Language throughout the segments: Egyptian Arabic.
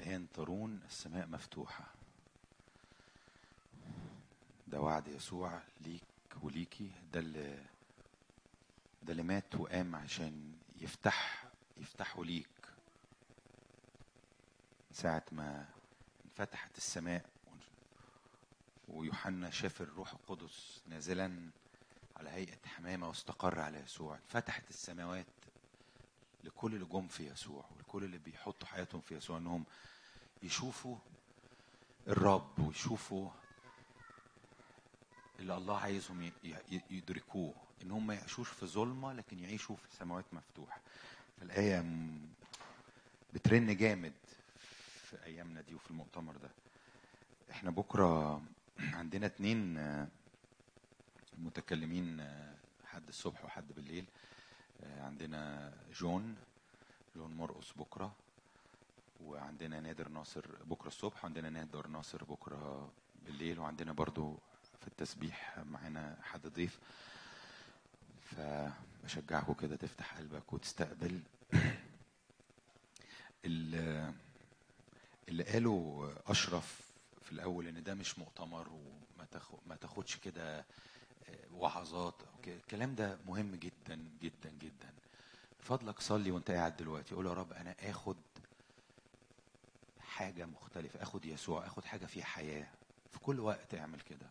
الآن ترون السماء مفتوحة ده وعد يسوع ليك وليكي ده اللي ده اللي مات وقام عشان يفتح يفتحه ليك ساعة ما انفتحت السماء ويوحنا شاف الروح القدس نازلا على هيئة حمامة واستقر على يسوع فتحت السماوات لكل اللي جم في يسوع ولكل اللي بيحطوا حياتهم في يسوع انهم يشوفوا الرب ويشوفوا اللي الله عايزهم ي- ي- يدركوه ان هم ما يعيشوش في ظلمه لكن يعيشوا في سماوات مفتوحه فالايه م- بترن جامد في ايامنا دي وفي المؤتمر ده احنا بكره عندنا اتنين آه، متكلمين آه، حد الصبح وحد بالليل آه، عندنا جون جون مرقص بكره وعندنا نادر ناصر بكره الصبح وعندنا نادر ناصر بكره بالليل وعندنا برضو في التسبيح معانا حد ضيف فبشجعكم كده تفتح قلبك وتستقبل ال- اللي قاله اشرف في الاول ان ده مش مؤتمر وما تاخد ما تاخدش كده آه، وعظات أو كده. الكلام ده مهم جدا جدا جدا فضلك صلي وانت قاعد دلوقتي قول يا رب انا اخد حاجه مختلفه اخد يسوع اخد حاجه فيها حياه في كل وقت اعمل كده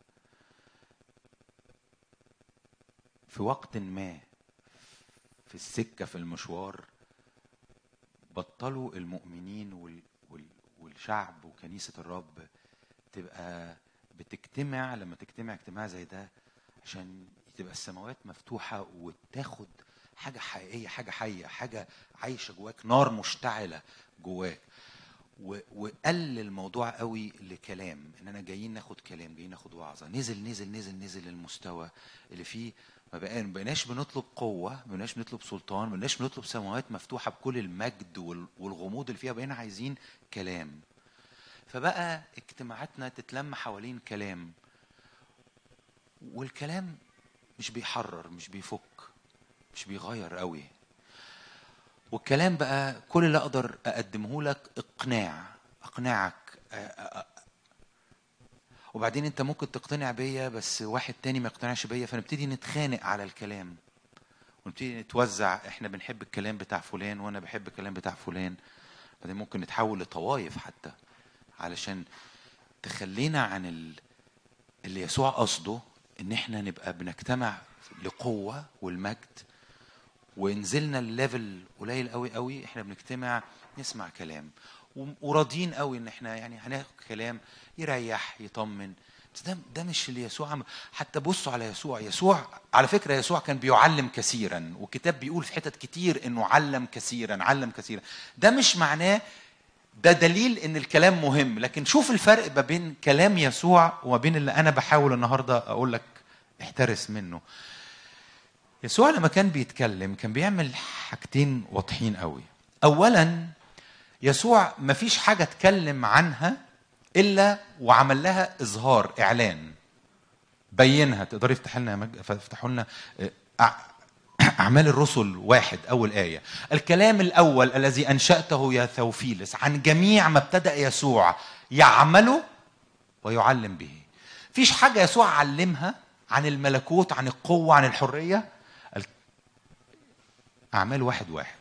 في وقت ما في السكه في المشوار بطلوا المؤمنين وال وال والشعب وكنيسه الرب تبقى بتجتمع لما تجتمع اجتماع زي ده عشان تبقى السماوات مفتوحه وتاخد حاجه حقيقيه حاجه حيه حاجه عايشه جواك نار مشتعله جواك و- وقل الموضوع قوي لكلام ان انا جايين ناخد كلام جايين ناخد وعظه نزل نزل نزل نزل المستوى اللي فيه ما بقى- ما بقيناش بنطلب قوه ما بقيناش بنطلب سلطان ما بقيناش بنطلب سماوات مفتوحه بكل المجد وال- والغموض اللي فيها بقينا عايزين كلام فبقى اجتماعاتنا تتلم حوالين كلام والكلام مش بيحرر مش بيفك مش بيغير قوي والكلام بقى كل اللي اقدر اقدمه لك اقناع اقنعك أ- أ- أ- وبعدين انت ممكن تقتنع بيا بس واحد تاني ما يقتنعش بيا فنبتدي نتخانق على الكلام ونبتدي نتوزع احنا بنحب الكلام بتاع فلان وانا بحب الكلام بتاع فلان بعدين ممكن نتحول لطوايف حتى علشان تخلينا عن ال... اللي يسوع قصده ان احنا نبقى بنجتمع لقوه والمجد ونزلنا الليفل قليل قوي قوي احنا بنجتمع نسمع كلام و- وراضيين قوي ان احنا يعني هناخد كلام يريح يطمن بس ده ده مش اللي يسوع عمل حتى بصوا على يسوع يسوع على فكره يسوع كان بيعلم كثيرا والكتاب بيقول في حتت كتير انه علم كثيرا علم كثيرا ده مش معناه ده دليل ان الكلام مهم لكن شوف الفرق ما بين كلام يسوع وما بين اللي انا بحاول النهارده اقول لك احترس منه يسوع لما كان بيتكلم كان بيعمل حاجتين واضحين قوي اولا يسوع ما فيش حاجه اتكلم عنها الا وعمل لها اظهار اعلان بينها تقدري افتح لنا يا مج... افتحوا لنا آه، أع- أعمال الرسل واحد أول آية الكلام الأول الذي أنشأته يا ثوفيلس عن جميع ما ابتدأ يسوع يعمله ويعلم به فيش حاجة يسوع علمها عن الملكوت عن القوة عن الحرية ال- أعمال واحد واحد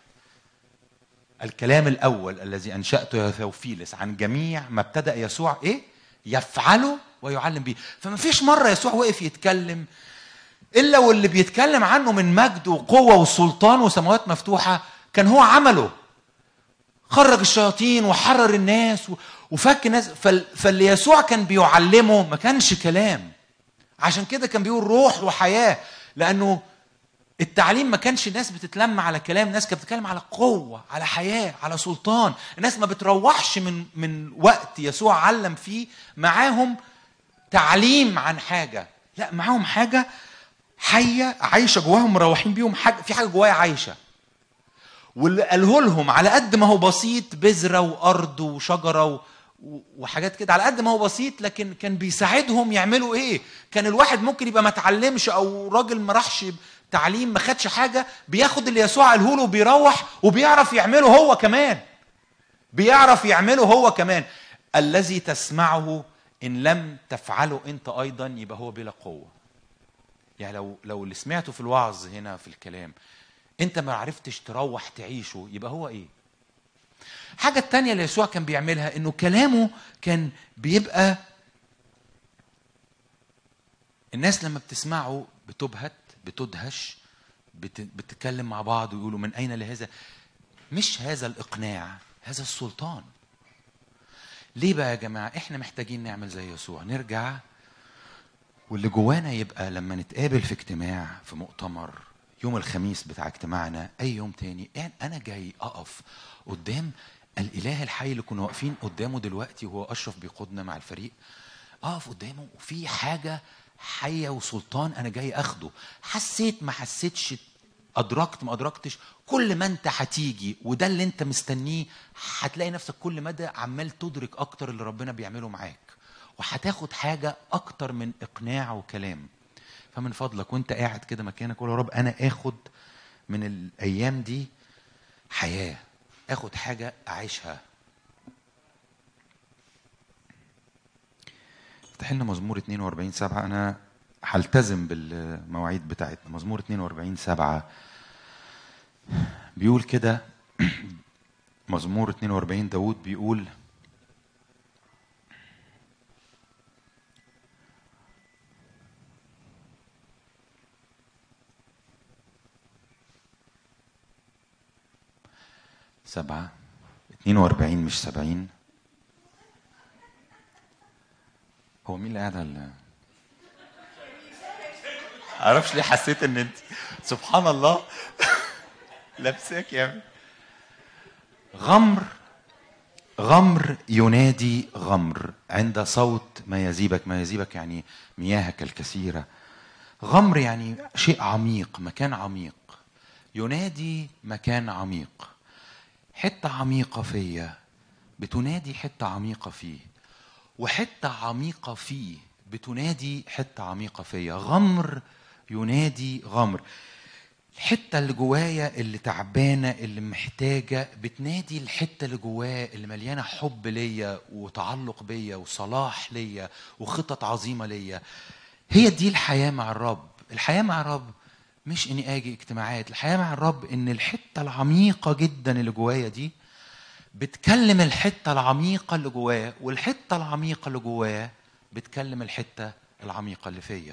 الكلام الأول الذي أنشأته يا ثوفيلس عن جميع ما ابتدأ يسوع إيه يفعله ويعلم به فما فيش مرة يسوع وقف يتكلم الا واللي بيتكلم عنه من مجد وقوه وسلطان وسماوات مفتوحه كان هو عمله خرج الشياطين وحرر الناس و- وفك الناس فال- فاللي يسوع كان بيعلمه ما كانش كلام عشان كده كان بيقول روح وحياه لانه التعليم ما كانش ناس بتتلم على كلام ناس كانت بتتكلم على قوه على حياه على سلطان الناس ما بتروحش من من وقت يسوع علم فيه معاهم تعليم عن حاجه لا معاهم حاجه حيه عايشه جواهم مروحين بيهم حاجه في حاجه جوايا عايشه واللي قاله لهم على قد ما هو بسيط بذره وارض وشجره و... و- وحاجات كده على قد ما هو بسيط لكن كان بيساعدهم يعملوا ايه كان الواحد ممكن يبقى ما اتعلمش او راجل ما راحش تعليم ما خدش حاجه بياخد اللي يسوع قاله له وبيروح وبيعرف يعمله هو كمان بيعرف يعمله هو كمان الذي تسمعه ان لم تفعله انت ايضا يبقى هو بلا قوه يعني لو لو اللي سمعته في الوعظ هنا في الكلام انت ما عرفتش تروح تعيشه يبقى هو ايه حاجة التانية اللي يسوع كان بيعملها انه كلامه كان بيبقى الناس لما بتسمعه بتبهت بتدهش بتتكلم مع بعض ويقولوا من اين لهذا مش هذا الاقناع هذا السلطان ليه بقى يا جماعه احنا محتاجين نعمل زي يسوع نرجع واللي جوانا يبقى لما نتقابل في اجتماع في مؤتمر يوم الخميس بتاع اجتماعنا اي يوم تاني يعني انا جاي اقف قدام الاله الحي اللي كنا واقفين قدامه دلوقتي وهو اشرف بيقودنا مع الفريق اقف قدامه وفي حاجه حيه وسلطان انا جاي اخده حسيت ما حسيتش ادركت ما ادركتش كل ما انت هتيجي وده اللي انت مستنيه هتلاقي نفسك كل مدى عمال تدرك اكتر اللي ربنا بيعمله معاك وهتاخد حاجه اكتر من اقناع وكلام فمن فضلك وانت قاعد كده مكانك قول يا رب انا اخد من الايام دي حياه اخد حاجه اعيشها افتح لنا مزمور 42 7 انا هلتزم بالمواعيد بتاعتنا مزمور 42 7 بيقول كده مزمور 42 داود بيقول سبعة اتنين واربعين مش سبعين هو مين اللي قاعد على معرفش ليه حسيت ان انت سبحان الله لابساك يا ابني غمر غمر ينادي غمر عند صوت ما يزيبك ما يزيبك يعني مياهك الكثيرة غمر يعني شيء عميق مكان عميق ينادي مكان عميق حتة عميقة فيا بتنادي حتة عميقة فيه وحتة عميقة فيه بتنادي حتة عميقة فيا غمر ينادي غمر الحتة اللي جوايا اللي تعبانة اللي محتاجة بتنادي الحتة اللي جوايا اللي مليانة حب ليا وتعلق بيا وصلاح ليا وخطط عظيمة ليا هي دي الحياة مع الرب الحياة مع الرب مش اني اجي اجتماعات الحياه مع الرب ان الحته العميقه جدا اللي جوايا دي بتكلم الحته العميقه اللي جوايا والحته العميقه اللي جوايا بتكلم الحته العميقه اللي فيا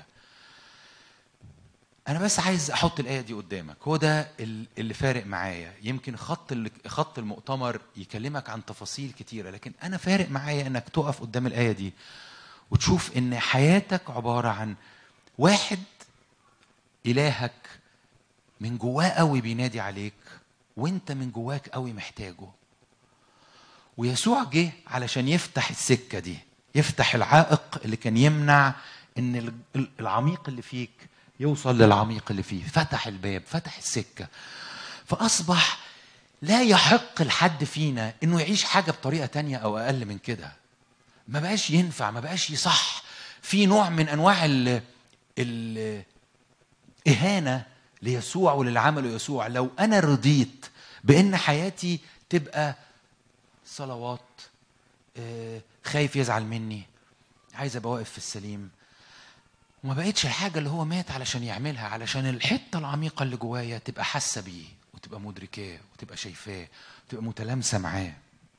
انا بس عايز احط الايه دي قدامك هو ده اللي فارق معايا يمكن خط خط المؤتمر يكلمك عن تفاصيل كتيره لكن انا فارق معايا انك تقف قدام الايه دي وتشوف ان حياتك عباره عن واحد إلهك من جواه قوي بينادي عليك وانت من جواك قوي محتاجه ويسوع جه علشان يفتح السكة دي يفتح العائق اللي كان يمنع ان العميق اللي فيك يوصل للعميق اللي فيه فتح الباب فتح السكة فأصبح لا يحق لحد فينا انه يعيش حاجة بطريقة تانية او اقل من كده ما بقاش ينفع ما بقاش يصح في نوع من انواع ال ال إهانة ليسوع وللي عمله يسوع لو أنا رضيت بأن حياتي تبقى صلوات آه، خايف يزعل مني عايز ابقى واقف في السليم وما بقتش الحاجه اللي هو مات علشان يعملها علشان الحته العميقه اللي جوايا تبقى حاسه بيه وتبقى مدركاه وتبقى شايفاه وتبقى متلامسه معاه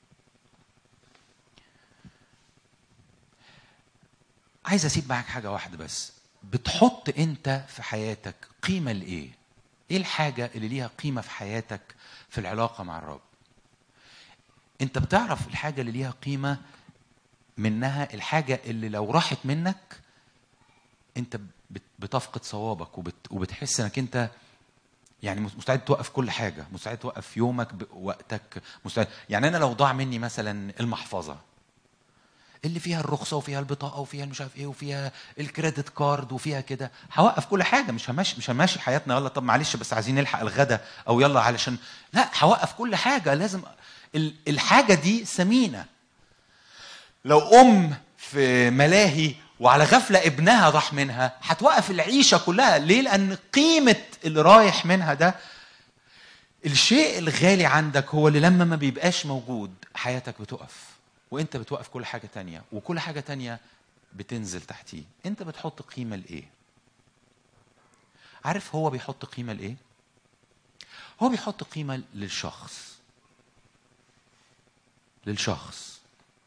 عايز اسيب معاك حاجه واحده بس بتحط انت في حياتك قيمه لايه ايه الحاجه اللي ليها قيمه في حياتك في العلاقه مع الرب انت بتعرف الحاجه اللي ليها قيمه منها الحاجه اللي لو راحت منك انت بتفقد صوابك وبت وبتحس انك انت يعني مستعد توقف كل حاجه مستعد توقف يومك وقتك مستعد يعني انا لو ضاع مني مثلا المحفظه اللي فيها الرخصه وفيها البطاقه وفيها مش عارف ايه وفيها الكريدت كارد وفيها كده هوقف كل حاجه مش هماشي مش هماشي حياتنا يلا طب معلش بس عايزين نلحق الغدا او يلا علشان لا هوقف كل حاجه لازم الحاجه دي ثمينه لو ام في ملاهي وعلى غفله ابنها راح منها هتوقف العيشه كلها ليه لان قيمه اللي رايح منها ده الشيء الغالي عندك هو اللي لما ما بيبقاش موجود حياتك بتقف وانت بتوقف كل حاجة تانية وكل حاجة تانية بتنزل تحتيه انت بتحط قيمة لايه عارف هو بيحط قيمة لايه هو بيحط قيمة للشخص للشخص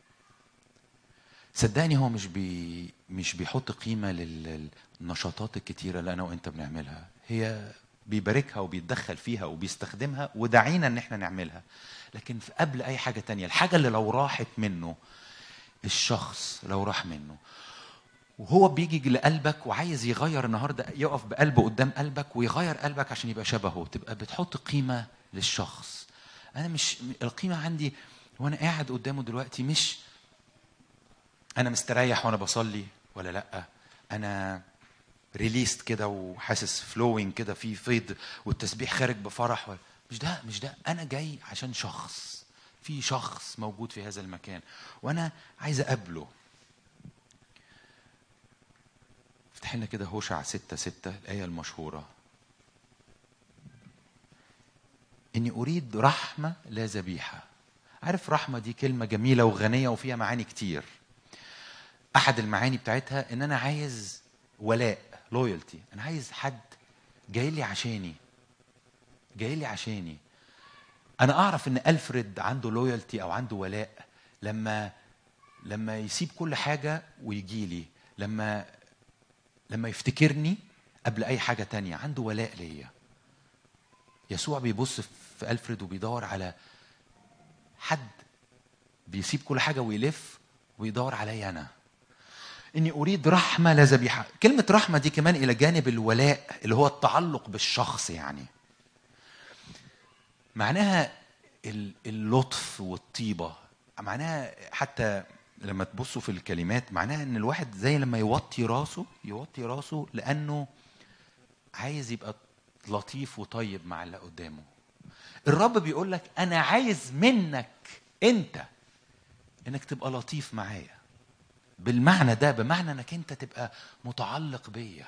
صدقني هو مش بي مش بيحط قيمة للنشاطات الكتيرة اللي أنا وأنت بنعملها هي بيباركها وبيتدخل فيها وبيستخدمها ودعينا ان احنا نعملها لكن في قبل اي حاجه تانية الحاجه اللي لو راحت منه الشخص لو راح منه وهو بيجي لقلبك وعايز يغير النهارده يقف بقلبه قدام قلبك ويغير قلبك عشان يبقى شبهه تبقى بتحط قيمه للشخص انا مش القيمه عندي وانا قاعد قدامه دلوقتي مش انا مستريح وانا بصلي ولا لا انا ريليست كده وحاسس فلوينج كده في فيض والتسبيح خارج بفرح ولا مش ده مش ده انا جاي عشان شخص في شخص موجود في هذا المكان وانا عايز اقابله افتح لنا كده هوشع ستة ستة الآية المشهورة إني أريد رحمة لا ذبيحة عارف رحمة دي كلمة جميلة وغنية وفيها معاني كتير أحد المعاني بتاعتها إن أنا عايز ولاء لويالتي أنا عايز حد جاي لي عشاني جاي لي عشاني أنا أعرف إن ألفريد عنده لويالتي أو عنده ولاء لما لما يسيب كل حاجة ويجي لي لما لما يفتكرني قبل أي حاجة تانية عنده ولاء ليا يسوع بيبص في ألفريد وبيدور على حد بيسيب كل حاجة ويلف ويدور عليا أنا إني أريد رحمة لا ذبيحة كلمة رحمة دي كمان إلى جانب الولاء اللي هو التعلق بالشخص يعني معناها اللطف والطيبة معناها حتى لما تبصوا في الكلمات معناها ان الواحد زي لما يوطي راسه يوطي راسه لانه عايز يبقى لطيف وطيب مع اللي قدامه الرب بيقول لك انا عايز منك انت انك تبقى لطيف معايا بالمعنى ده بمعنى انك انت تبقى متعلق بيا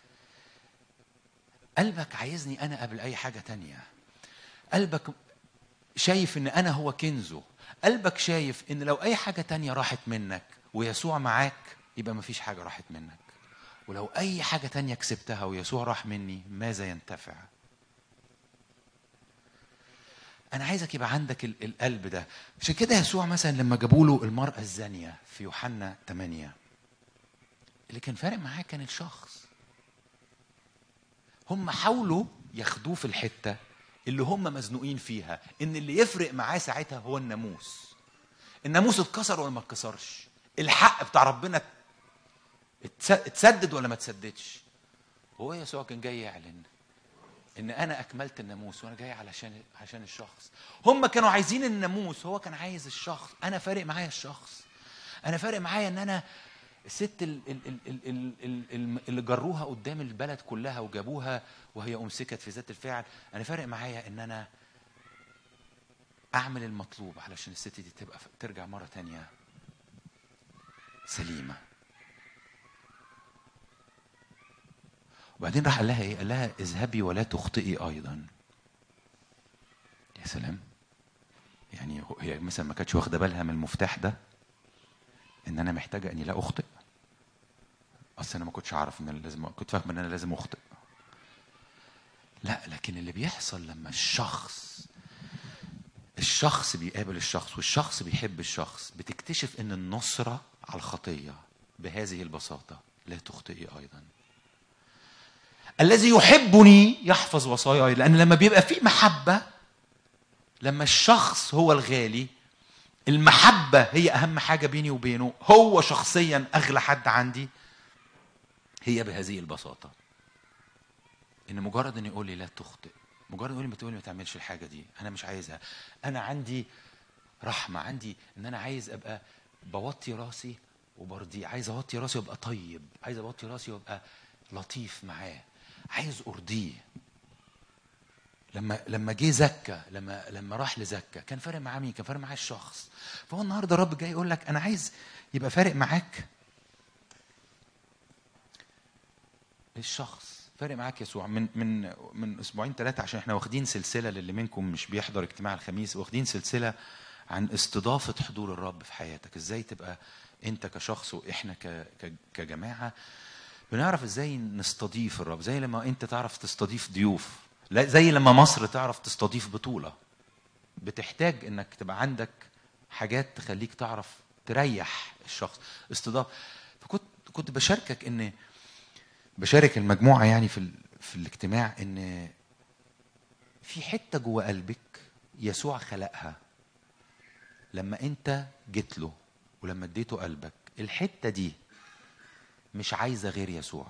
قلبك عايزني انا قبل اي حاجه تانية قلبك شايف ان انا هو كنزه قلبك شايف ان لو اي حاجه تانية راحت منك ويسوع معاك يبقى مفيش حاجه راحت منك ولو اي حاجه تانية كسبتها ويسوع راح مني ماذا ينتفع انا عايزك يبقى عندك القلب ده عشان كده يسوع مثلا لما جابوا له المراه الزانيه في يوحنا 8 اللي كان فارق معاه كان الشخص هم حاولوا ياخدوه في الحته اللي هم مزنوقين فيها ان اللي يفرق معاه ساعتها هو الناموس الناموس اتكسر ولا ما اتكسرش الحق بتاع ربنا اتسدد ولا ما اتسددش هو يسوع كان جاي يعلن ان انا اكملت الناموس وانا جاي علشان عشان الشخص هم كانوا عايزين الناموس هو كان عايز الشخص انا فارق معايا الشخص انا فارق معايا ان انا الست اللي جروها قدام البلد كلها وجابوها وهي امسكت في ذات الفعل انا فارق معايا ان انا اعمل المطلوب علشان الست دي تبقى ترجع مره تانية سليمه وبعدين راح قال لها ايه قال لها اذهبي ولا تخطئي ايضا يا سلام يعني هي مثلا ما كانتش واخده بالها من المفتاح ده ان انا محتاجه اني لا اخطئ اصل انا ما كنتش اعرف ان انا لازم كنت فاهم ان انا لازم اخطئ لا لكن اللي بيحصل لما الشخص الشخص بيقابل الشخص والشخص بيحب الشخص بتكتشف ان النصرة على الخطية بهذه البساطة لا تخطئي أيضا الذي يحبني يحفظ وصاياي لأن لما بيبقى في محبة لما الشخص هو الغالي المحبة هي أهم حاجة بيني وبينه هو شخصيا أغلى حد عندي هي بهذه البساطة إن مجرد إن يقول لي لا تخطئ مجرد يقول لي ما تقول لي ما تعملش الحاجة دي أنا مش عايزها أنا عندي رحمة عندي إن أنا عايز أبقى بوطي راسي وبرضيه عايز أوطي راسي وأبقى طيب عايز أوطي راسي وأبقى لطيف معاه عايز أرضيه لما لما جه زكا لما لما راح لزكا كان فارق معاه مين؟ كان فارق معاه الشخص فهو النهارده الرب جاي يقول لك انا عايز يبقى فارق معاك الشخص فارق معاك يسوع من من من اسبوعين ثلاثه عشان احنا واخدين سلسله للي منكم مش بيحضر اجتماع الخميس واخدين سلسله عن استضافه حضور الرب في حياتك ازاي تبقى انت كشخص واحنا ك- ك- كجماعه بنعرف ازاي نستضيف الرب زي لما انت تعرف تستضيف ضيوف لا زي لما مصر تعرف تستضيف بطوله بتحتاج انك تبقى عندك حاجات تخليك تعرف تريح الشخص استضافه فكنت كنت بشاركك ان بشارك المجموعه يعني في ال... في الاجتماع ان في حته جوه قلبك يسوع خلقها لما انت جيت له ولما اديته قلبك الحته دي مش عايزه غير يسوع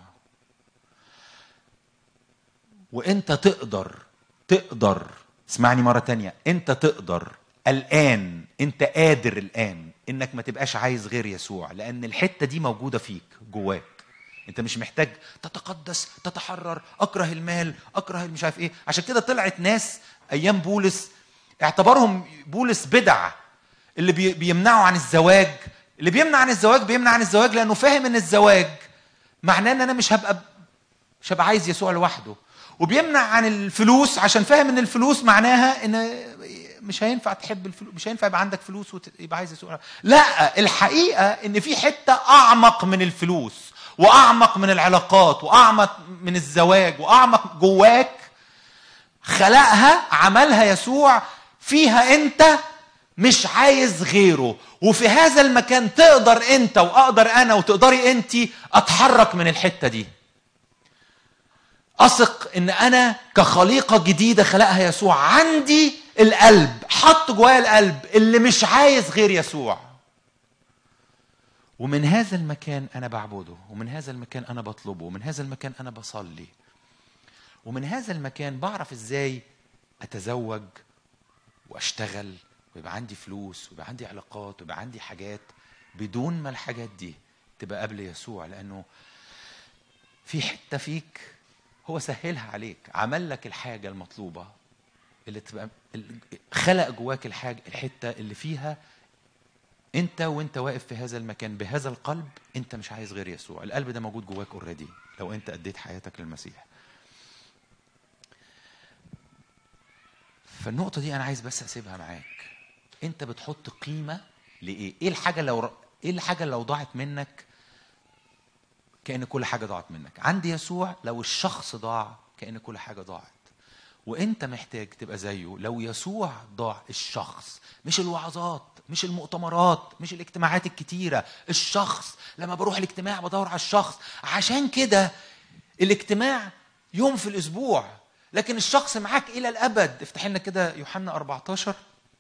وانت تقدر تقدر اسمعني مرة تانية انت تقدر الآن انت قادر الآن انك ما تبقاش عايز غير يسوع لأن الحتة دي موجودة فيك جواك انت مش محتاج تتقدس تتحرر اكره المال اكره مش عارف ايه عشان كده طلعت ناس ايام بولس اعتبرهم بولس بدع اللي بي- بيمنعوا عن الزواج اللي بيمنع عن الزواج بيمنع عن الزواج لانه فاهم ان الزواج معناه ان انا مش هبقى مش هبقى عايز يسوع لوحده وبيمنع عن الفلوس عشان فاهم ان الفلوس معناها ان مش هينفع تحب الفلوس مش هينفع يبقى عندك فلوس ويبقى عايز يسوع لا الحقيقه ان في حته اعمق من الفلوس واعمق من العلاقات واعمق من الزواج واعمق جواك خلقها عملها يسوع فيها انت مش عايز غيره وفي هذا المكان تقدر انت واقدر انا وتقدري انت اتحرك من الحته دي اثق ان انا كخليقه جديده خلقها يسوع عندي القلب حط جوايا القلب اللي مش عايز غير يسوع ومن هذا المكان انا بعبده ومن هذا المكان انا بطلبه ومن هذا المكان انا بصلي ومن هذا المكان بعرف ازاي اتزوج واشتغل ويبقى عندي فلوس ويبقى عندي علاقات ويبقى عندي حاجات بدون ما الحاجات دي تبقى قبل يسوع لانه في حته فيك هو سهلها عليك عمل لك الحاجه المطلوبه اللي تبقى ال- خلق جواك الحاجه الحته اللي فيها انت وانت واقف في هذا المكان بهذا القلب انت مش عايز غير يسوع القلب ده موجود جواك اوريدي لو انت اديت حياتك للمسيح فالنقطه دي انا عايز بس اسيبها معاك انت بتحط قيمه لايه ايه الحاجه لو ايه الحاجه لو ضاعت منك كأن كل حاجة ضاعت منك عند يسوع لو الشخص ضاع كأن كل حاجة ضاعت وانت محتاج تبقى زيه لو يسوع ضاع الشخص مش الوعظات مش المؤتمرات مش الاجتماعات الكتيرة الشخص لما بروح الاجتماع بدور على الشخص عشان كده الاجتماع يوم في الاسبوع لكن الشخص معاك الى الابد افتح لنا كده يوحنا 14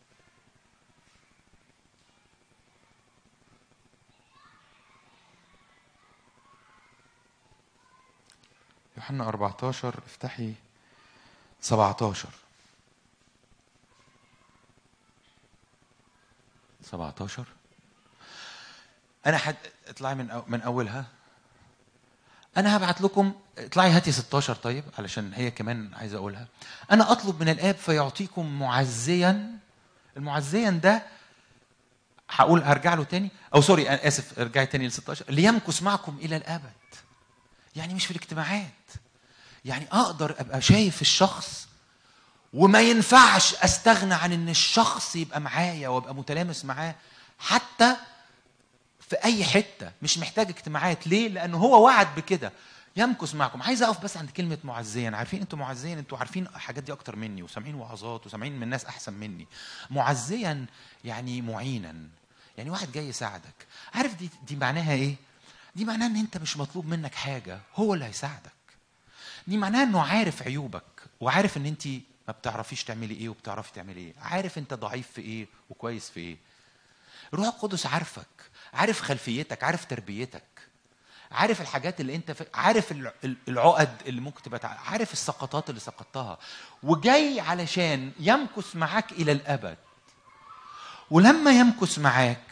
يوحنا 14 افتحي 17 17 انا حد اطلعي من أو... من اولها انا هبعت لكم اطلعي هاتي 16 طيب علشان هي كمان عايزه اقولها انا اطلب من الاب فيعطيكم معزيا المعزيا ده هقول هرجع له تاني او سوري انا اسف ارجعي تاني ل 16 ليمكث معكم الى الابد يعني مش في الاجتماعات يعني اقدر ابقى شايف الشخص وما ينفعش استغنى عن ان الشخص يبقى معايا وابقى متلامس معاه حتى في اي حته مش محتاج اجتماعات ليه لانه هو وعد بكده يمكث معكم عايز اقف بس عند كلمه معزيا عارفين انتوا معزيا انتوا عارفين الحاجات دي اكتر مني وسامعين وعظات وسامعين من ناس احسن مني معزيا يعني معينا يعني واحد جاي يساعدك عارف دي دي معناها ايه دي معناها ان انت مش مطلوب منك حاجه هو اللي هيساعدك دي معناها انه عارف عيوبك وعارف ان انت ما بتعرفيش تعملي ايه وبتعرفي تعملي ايه عارف انت ضعيف في ايه وكويس في ايه الروح القدس عارفك عارف خلفيتك عارف تربيتك عارف الحاجات اللي انت في... عارف الع- العقد اللي ممكن تبقى تع- عارف السقطات اللي سقطتها وجاي علشان يمكث معاك الى الابد ولما يمكث معاك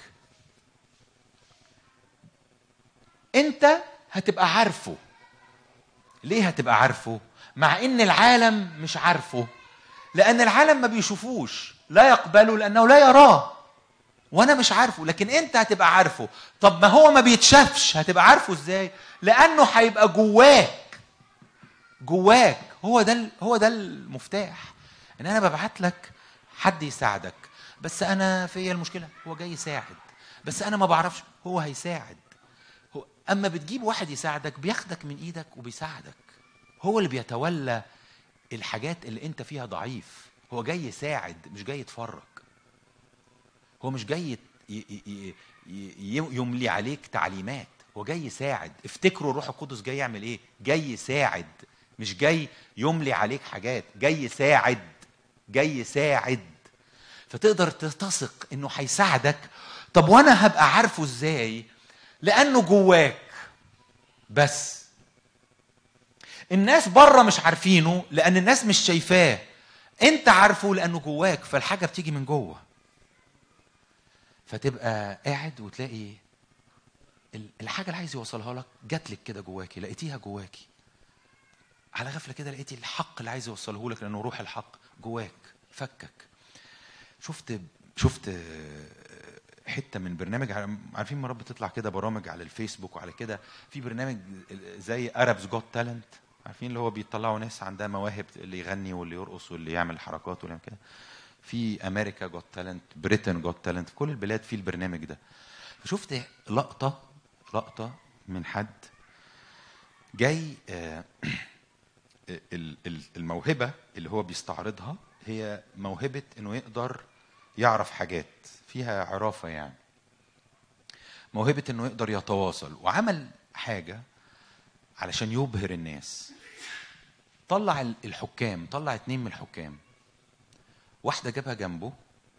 انت هتبقى عارفه ليه هتبقى عارفه مع ان العالم مش عارفه لان العالم ما بيشوفوش لا يقبله لانه لا يراه وانا مش عارفه لكن انت هتبقى عارفه طب ما هو ما بيتشافش هتبقى عارفه ازاي لانه هيبقى جواك جواك هو ده ال- هو ده المفتاح ان انا ببعت لك حد يساعدك بس انا فيا المشكله هو جاي يساعد بس انا ما بعرفش هو هيساعد هو اما بتجيب واحد يساعدك بياخدك من ايدك وبيساعدك هو اللي بيتولى الحاجات اللي انت فيها ضعيف هو جاي يساعد مش جاي يتفرج هو مش جاي ي- ي- ي- ي- يملي عليك تعليمات هو جاي يساعد افتكروا الروح القدس جاي يعمل ايه جاي يساعد مش جاي يملي عليك حاجات جاي يساعد جاي يساعد فتقدر تثق انه هيساعدك طب وانا هبقى عارفه ازاي لانه جواك بس الناس بره مش عارفينه لان الناس مش شايفاه انت عارفه لانه جواك فالحاجه بتيجي من جوه فتبقى قاعد وتلاقي ال- الحاجه اللي عايز يوصلها لك جات لك كده جواكي لقيتيها جواكي على غفله كده لقيتي الحق اللي عايز يوصله لك لانه روح الحق جواك فكك شفت شفت حته من برنامج عارفين مرات بتطلع كده برامج على الفيسبوك وعلى كده في برنامج زي اربز جوت تالنت عارفين اللي هو بيطلعوا ناس عندها مواهب اللي يغني واللي يرقص واللي يعمل حركات واللي يعمل كده في امريكا جوت تالنت بريتن جوت تالنت في كل البلاد في البرنامج ده فشفت لقطه لقطه من حد جاي آه، ال- ال- الموهبه اللي هو بيستعرضها هي موهبه انه يقدر يعرف حاجات فيها عرافه يعني موهبه انه يقدر يتواصل وعمل حاجه علشان يبهر الناس طلع ال- الحكام طلع اتنين من الحكام واحده جابها جنبه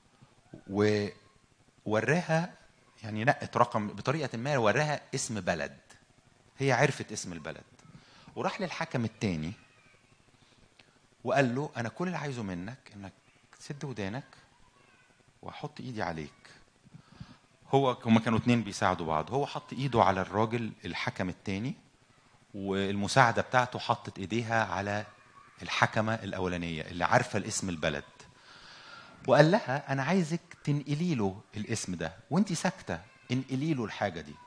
ووراها يعني نقت رقم بطريقه ما وراها اسم بلد هي عرفت اسم البلد وراح للحكم التاني وقال له انا كل اللي عايزه منك انك تسد ودانك واحط ايدي عليك هو هما كانوا اتنين بيساعدوا بعض هو حط ايده على الراجل الحكم التاني والمساعدة بتاعته حطت ايديها على الحكمة الأولانية اللي عارفة الاسم البلد وقال لها أنا عايزك تنقلي له الاسم ده وانت ساكتة انقلي له الحاجة دي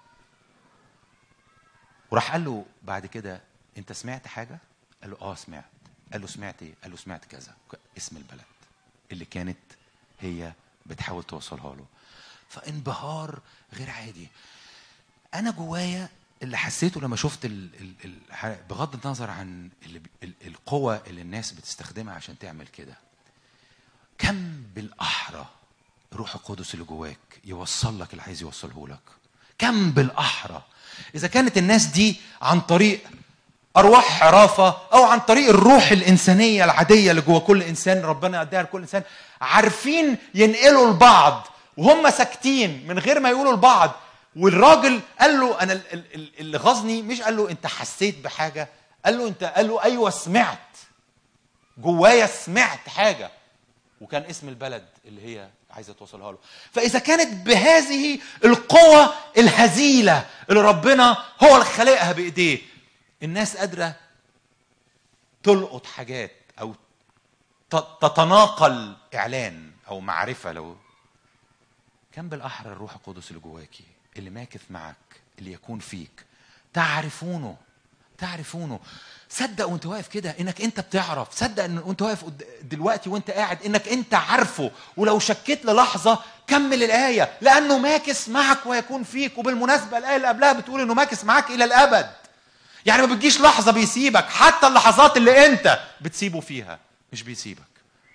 وراح قال له بعد كده انت سمعت حاجة؟ قال له اه سمعت قال له سمعت ايه؟ قال له سمعت كذا اسم البلد اللي كانت هي بتحاول توصلها له فانبهار غير عادي انا جوايا اللي حسيته لما شفت ال ال ال بغض النظر عن ال ال القوة اللي الناس بتستخدمها عشان تعمل كده كم بالأحرى الروح القدس اللي جواك يوصل لك اللي عايز يوصله لك كم بالأحرى إذا كانت الناس دي عن طريق أرواح حرافة أو عن طريق الروح الإنسانية العادية اللي جوا كل إنسان ربنا يديها لكل إنسان عارفين ينقلوا لبعض وهم ساكتين من غير ما يقولوا لبعض والراجل قال له انا ال- ال- ال- اللي غزني مش قال له انت حسيت بحاجه قال له انت قال له ايوه سمعت جوايا سمعت حاجه وكان اسم البلد اللي هي عايزه توصلها له فاذا كانت بهذه القوه الهزيله اللي ربنا هو اللي خلقها بايديه الناس قادره تلقط حاجات او ت- تتناقل اعلان او معرفه لو كم بالاحرى الروح القدس اللي جواكي اللي ماكث معك اللي يكون فيك تعرفونه تعرفونه صدق وانت واقف كده انك انت بتعرف صدق ان وانت واقف قد- دلوقتي وانت قاعد انك انت عارفه ولو شكيت للحظه كمل الايه لانه ماكث معك ويكون فيك وبالمناسبه الايه اللي قبلها بتقول انه ماكث معك الى الابد يعني ما بتجيش لحظه بيسيبك حتى اللحظات اللي انت بتسيبه فيها مش بيسيبك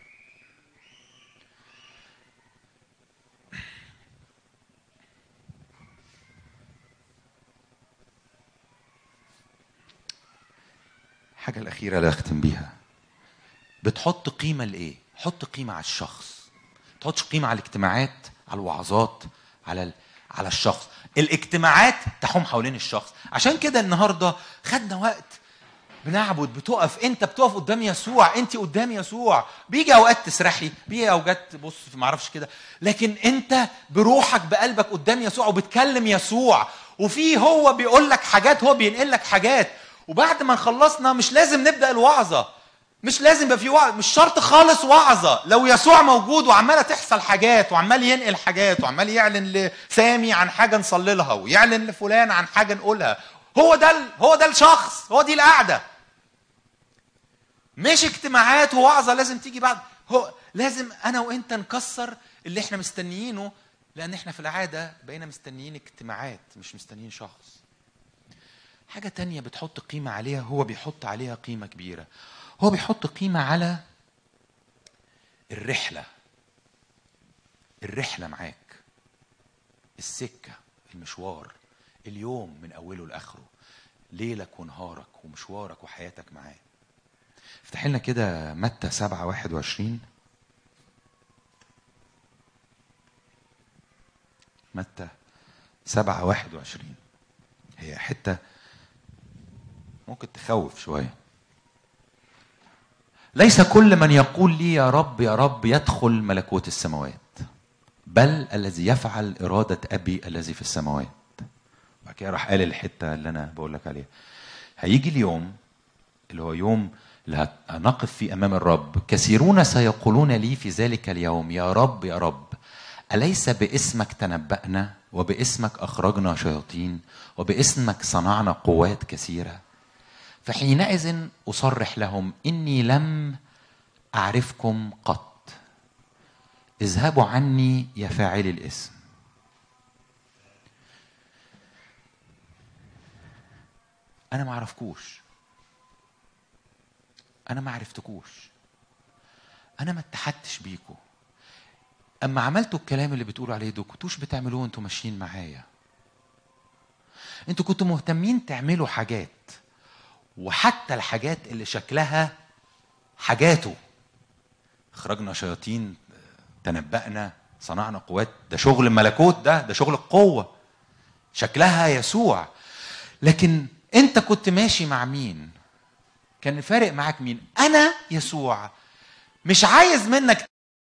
الحاجة الأخيرة اللي أختم بيها بتحط قيمة لإيه؟ حط قيمة على الشخص تحطش قيمة على الاجتماعات على الوعظات على ال... على الشخص الاجتماعات تحوم حوالين الشخص عشان كده النهاردة خدنا وقت بنعبد بتقف انت بتقف قدام يسوع انت قدام يسوع بيجي اوقات تسرحي بيجي اوقات بص ما اعرفش كده لكن انت بروحك بقلبك قدام يسوع وبتكلم يسوع وفي هو بيقول لك حاجات هو بينقل لك حاجات وبعد ما خلصنا مش لازم نبدا الوعظه مش لازم يبقى في وعظ مش شرط خالص وعظه لو يسوع موجود وعماله تحصل حاجات وعمال ينقل حاجات وعمال يعلن لسامي عن حاجه نصلي لها ويعلن لفلان عن حاجه نقولها هو ده ال... هو ده الشخص هو دي القعده مش اجتماعات ووعظه لازم تيجي بعد هو لازم انا وانت نكسر اللي احنا مستنيينه لان احنا في العاده بقينا مستنيين اجتماعات مش مستنيين شخص حاجة تانية بتحط قيمة عليها هو بيحط عليها قيمة كبيرة هو بيحط قيمة على الرحلة الرحلة معاك السكة المشوار اليوم من أوله لآخره ليلك ونهارك ومشوارك وحياتك معاه افتح لنا كده متى سبعة واحد وعشرين متى سبعة واحد وعشرين هي حتة ممكن تخوف شوية ليس كل من يقول لي يا رب يا رب يدخل ملكوت السماوات بل الذي يفعل إرادة أبي الذي في السماوات بعد كده راح قال الحتة اللي أنا بقول لك عليها هيجي اليوم اللي هو يوم اللي هنقف فيه أمام الرب كثيرون سيقولون لي في ذلك اليوم يا رب يا رب أليس باسمك تنبأنا وباسمك أخرجنا شياطين وباسمك صنعنا قوات كثيرة فحينئذ أصرح لهم إني لم أعرفكم قط اذهبوا عني يا فاعلي الاسم أنا ما أعرفكوش أنا ما عرفتكوش أنا ما اتحدتش بيكوا اما عملتوا الكلام اللي بتقولوا عليه ده كنتوش بتعملوه وانتوا ماشيين معايا انتوا كنتوا مهتمين تعملوا حاجات وحتى الحاجات اللي شكلها حاجاته خرجنا شياطين تنبأنا صنعنا قوات ده شغل الملكوت ده ده شغل القوة شكلها يسوع لكن انت كنت ماشي مع مين كان الفارق معاك مين انا يسوع مش عايز منك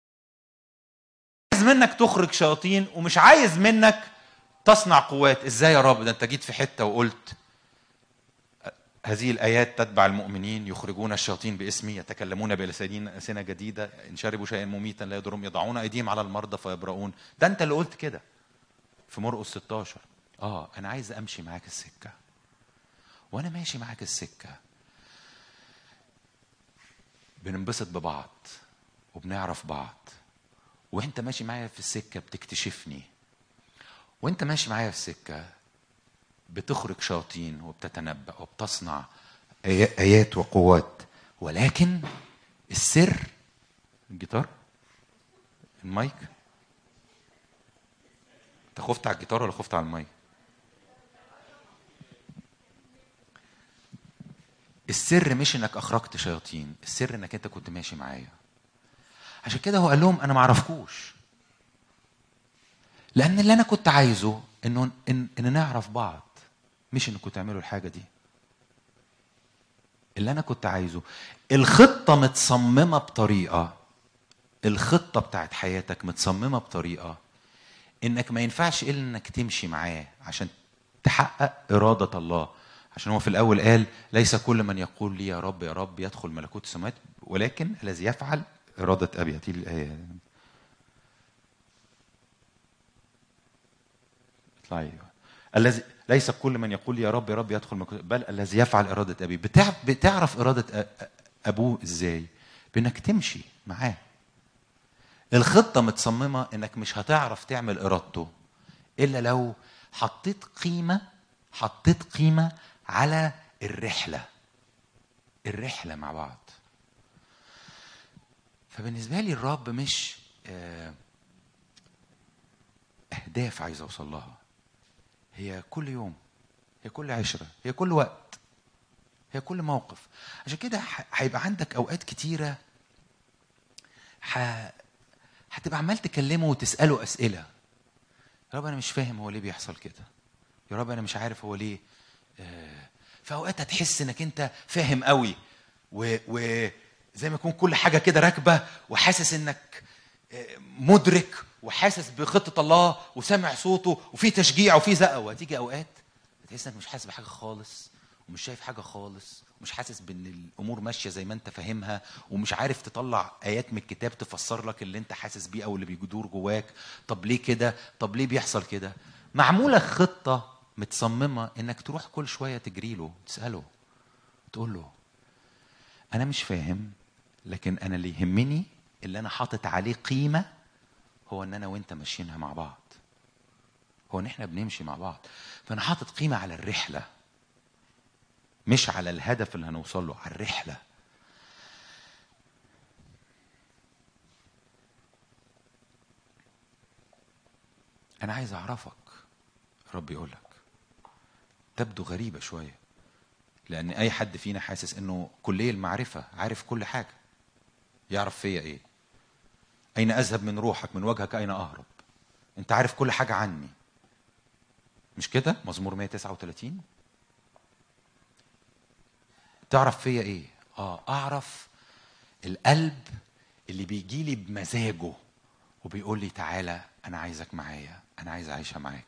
عايز منك تخرج شياطين ومش عايز منك تصنع قوات ازاي يا رب ده انت جيت في حته وقلت هذه الآيات تتبع المؤمنين يخرجون الشياطين باسمي يتكلمون بلسانين ألسنة جديدة إن شربوا شيئا مميتا لا يضرهم يضعون أيديهم على المرضى فيبرؤون ده أنت اللي قلت كده في مرقس 16 آه أنا عايز أمشي معاك السكة وأنا ماشي معاك السكة بننبسط ببعض وبنعرف بعض وانت ماشي معايا في السكه بتكتشفني وانت ماشي معايا في السكه بتخرج شياطين وبتتنبأ وبتصنع آيات وقوات ولكن السر الجيتار المايك انت خفت على الجيتار ولا خفت على المايك السر مش انك اخرجت شياطين السر انك انت كنت ماشي معايا عشان كده هو قال لهم انا ما اعرفكوش لان اللي انا كنت عايزه انه ان, إن نعرف بعض مش انكم تعملوا الحاجه دي اللي انا كنت عايزه الخطه متصممه بطريقه الخطه بتاعت حياتك متصممه بطريقه انك ما ينفعش الا انك تمشي معاه عشان تحقق اراده الله عشان هو في الاول قال ليس كل من يقول لي يا رب يا رب يدخل ملكوت السماوات ولكن الذي يفعل إرادة أبي هاتي الآية اطلعي الذي ليس كل من يقول يا رب يا رب يدخل ملكوت بل الذي يفعل إرادة أبي بتعرف, بتعرف إرادة أبوه إزاي؟ بإنك تمشي معاه الخطة متصممة إنك مش هتعرف تعمل إرادته إلا لو حطيت قيمة حطيت قيمة على الرحلة الرحلة مع بعض فبالنسبه لي الرب مش اهداف عايز اوصل لها هي كل يوم هي كل عشره هي كل وقت هي كل موقف عشان كده هيبقى عندك اوقات كتيره ح... هتبقى عمال تكلمه وتساله اسئله يا رب انا مش فاهم هو ليه بيحصل كده يا رب انا مش عارف هو ليه آه... في اوقات هتحس انك انت فاهم قوي و... و... زي ما يكون كل حاجه كده راكبه وحاسس انك مدرك وحاسس بخطه الله وسامع صوته وفي تشجيع وفي زقه وهتيجي اوقات تحس انك مش حاسس بحاجه خالص ومش شايف حاجه خالص ومش حاسس بان الامور ماشيه زي ما انت فاهمها ومش عارف تطلع ايات من الكتاب تفسر لك اللي انت حاسس بيه او اللي بيدور جواك طب ليه كده طب ليه بيحصل كده معموله خطه متصممه انك تروح كل شويه تجري له تساله تقول له انا مش فاهم لكن انا اللي يهمني اللي انا حاطط عليه قيمه هو ان انا وانت ماشيينها مع بعض هو ان احنا بنمشي مع بعض فانا حاطط قيمه على الرحله مش على الهدف اللي هنوصل له على الرحله انا عايز اعرفك رب يقول لك تبدو غريبه شويه لان اي حد فينا حاسس انه كليه المعرفه عارف كل حاجه يعرف فيا ايه اين اذهب من روحك من وجهك اين اهرب انت عارف كل حاجه عني مش كده مزمور 139 تعرف فيا ايه اه اعرف القلب اللي بيجي لي بمزاجه وبيقول لي تعالى انا عايزك معايا انا عايز اعيشها معاك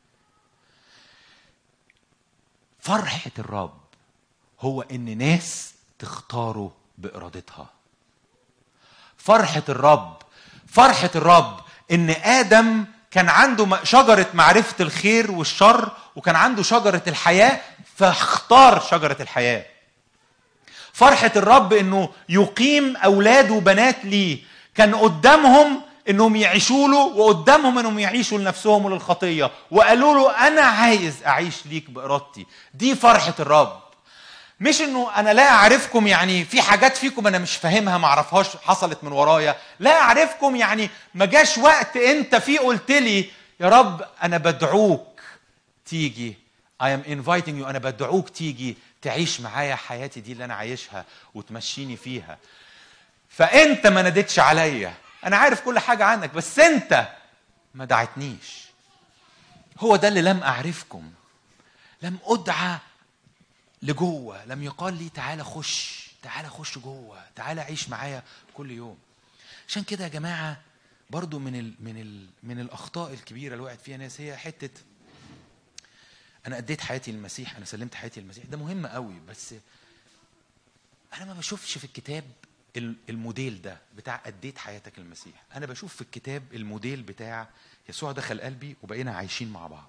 فرحه الرب هو ان ناس تختاره بارادتها فرحه الرب فرحه الرب ان ادم كان عنده شجره معرفه الخير والشر وكان عنده شجره الحياه فاختار شجره الحياه فرحه الرب انه يقيم اولاد وبنات ليه كان قدامهم انهم يعيشوا له وقدامهم انهم يعيشوا لنفسهم وللخطيه وقالوا له انا عايز اعيش ليك بارادتي دي فرحه الرب مش انه انا لا اعرفكم يعني في حاجات فيكم انا مش فاهمها ما اعرفهاش حصلت من ورايا لا اعرفكم يعني ما جاش وقت انت فيه قلت لي يا رب انا بدعوك تيجي I am inviting you انا بدعوك تيجي تعيش معايا حياتي دي اللي انا عايشها وتمشيني فيها فانت ما ناديتش عليا انا عارف كل حاجه عنك بس انت ما دعتنيش هو ده اللي لم اعرفكم لم ادعى لجوه لم يقال لي تعالى خش تعالى خش جوه تعالى عيش معايا كل يوم عشان كده يا جماعه برضو من ال من ال من الاخطاء الكبيره اللي وقعت فيها ناس هي حته انا اديت حياتي للمسيح انا سلمت حياتي للمسيح ده مهم قوي بس انا ما بشوفش في الكتاب الموديل ده بتاع اديت حياتك للمسيح انا بشوف في الكتاب الموديل بتاع يسوع دخل قلبي وبقينا عايشين مع بعض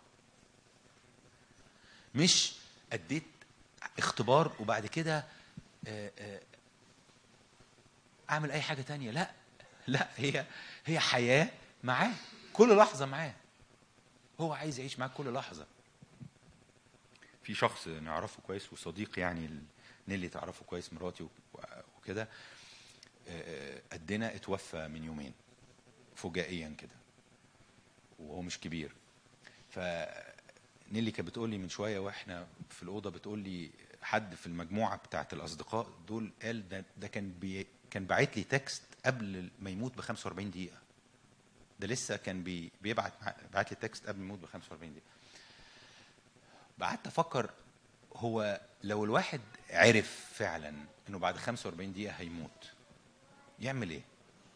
مش اديت اختبار وبعد كده اعمل اي حاجه تانية لا لا هي هي حياه معاه كل لحظه معاه هو عايز يعيش معاك كل لحظه في شخص نعرفه كويس وصديق يعني نيلي تعرفه كويس مراتي وكده قدنا اتوفى من يومين فجائيا كده وهو مش كبير ف نيلي كانت بتقول لي من شويه واحنا في الاوضه بتقول لي حد في المجموعه بتاعت الاصدقاء دول قال ده ده كان بي كان باعت لي تكست قبل ما يموت ب 45 دقيقه ده لسه كان بي بيبعت بعت لي تكست قبل ما يموت ب 45 دقيقه قعدت افكر هو لو الواحد عرف فعلا انه بعد 45 دقيقه هيموت يعمل ايه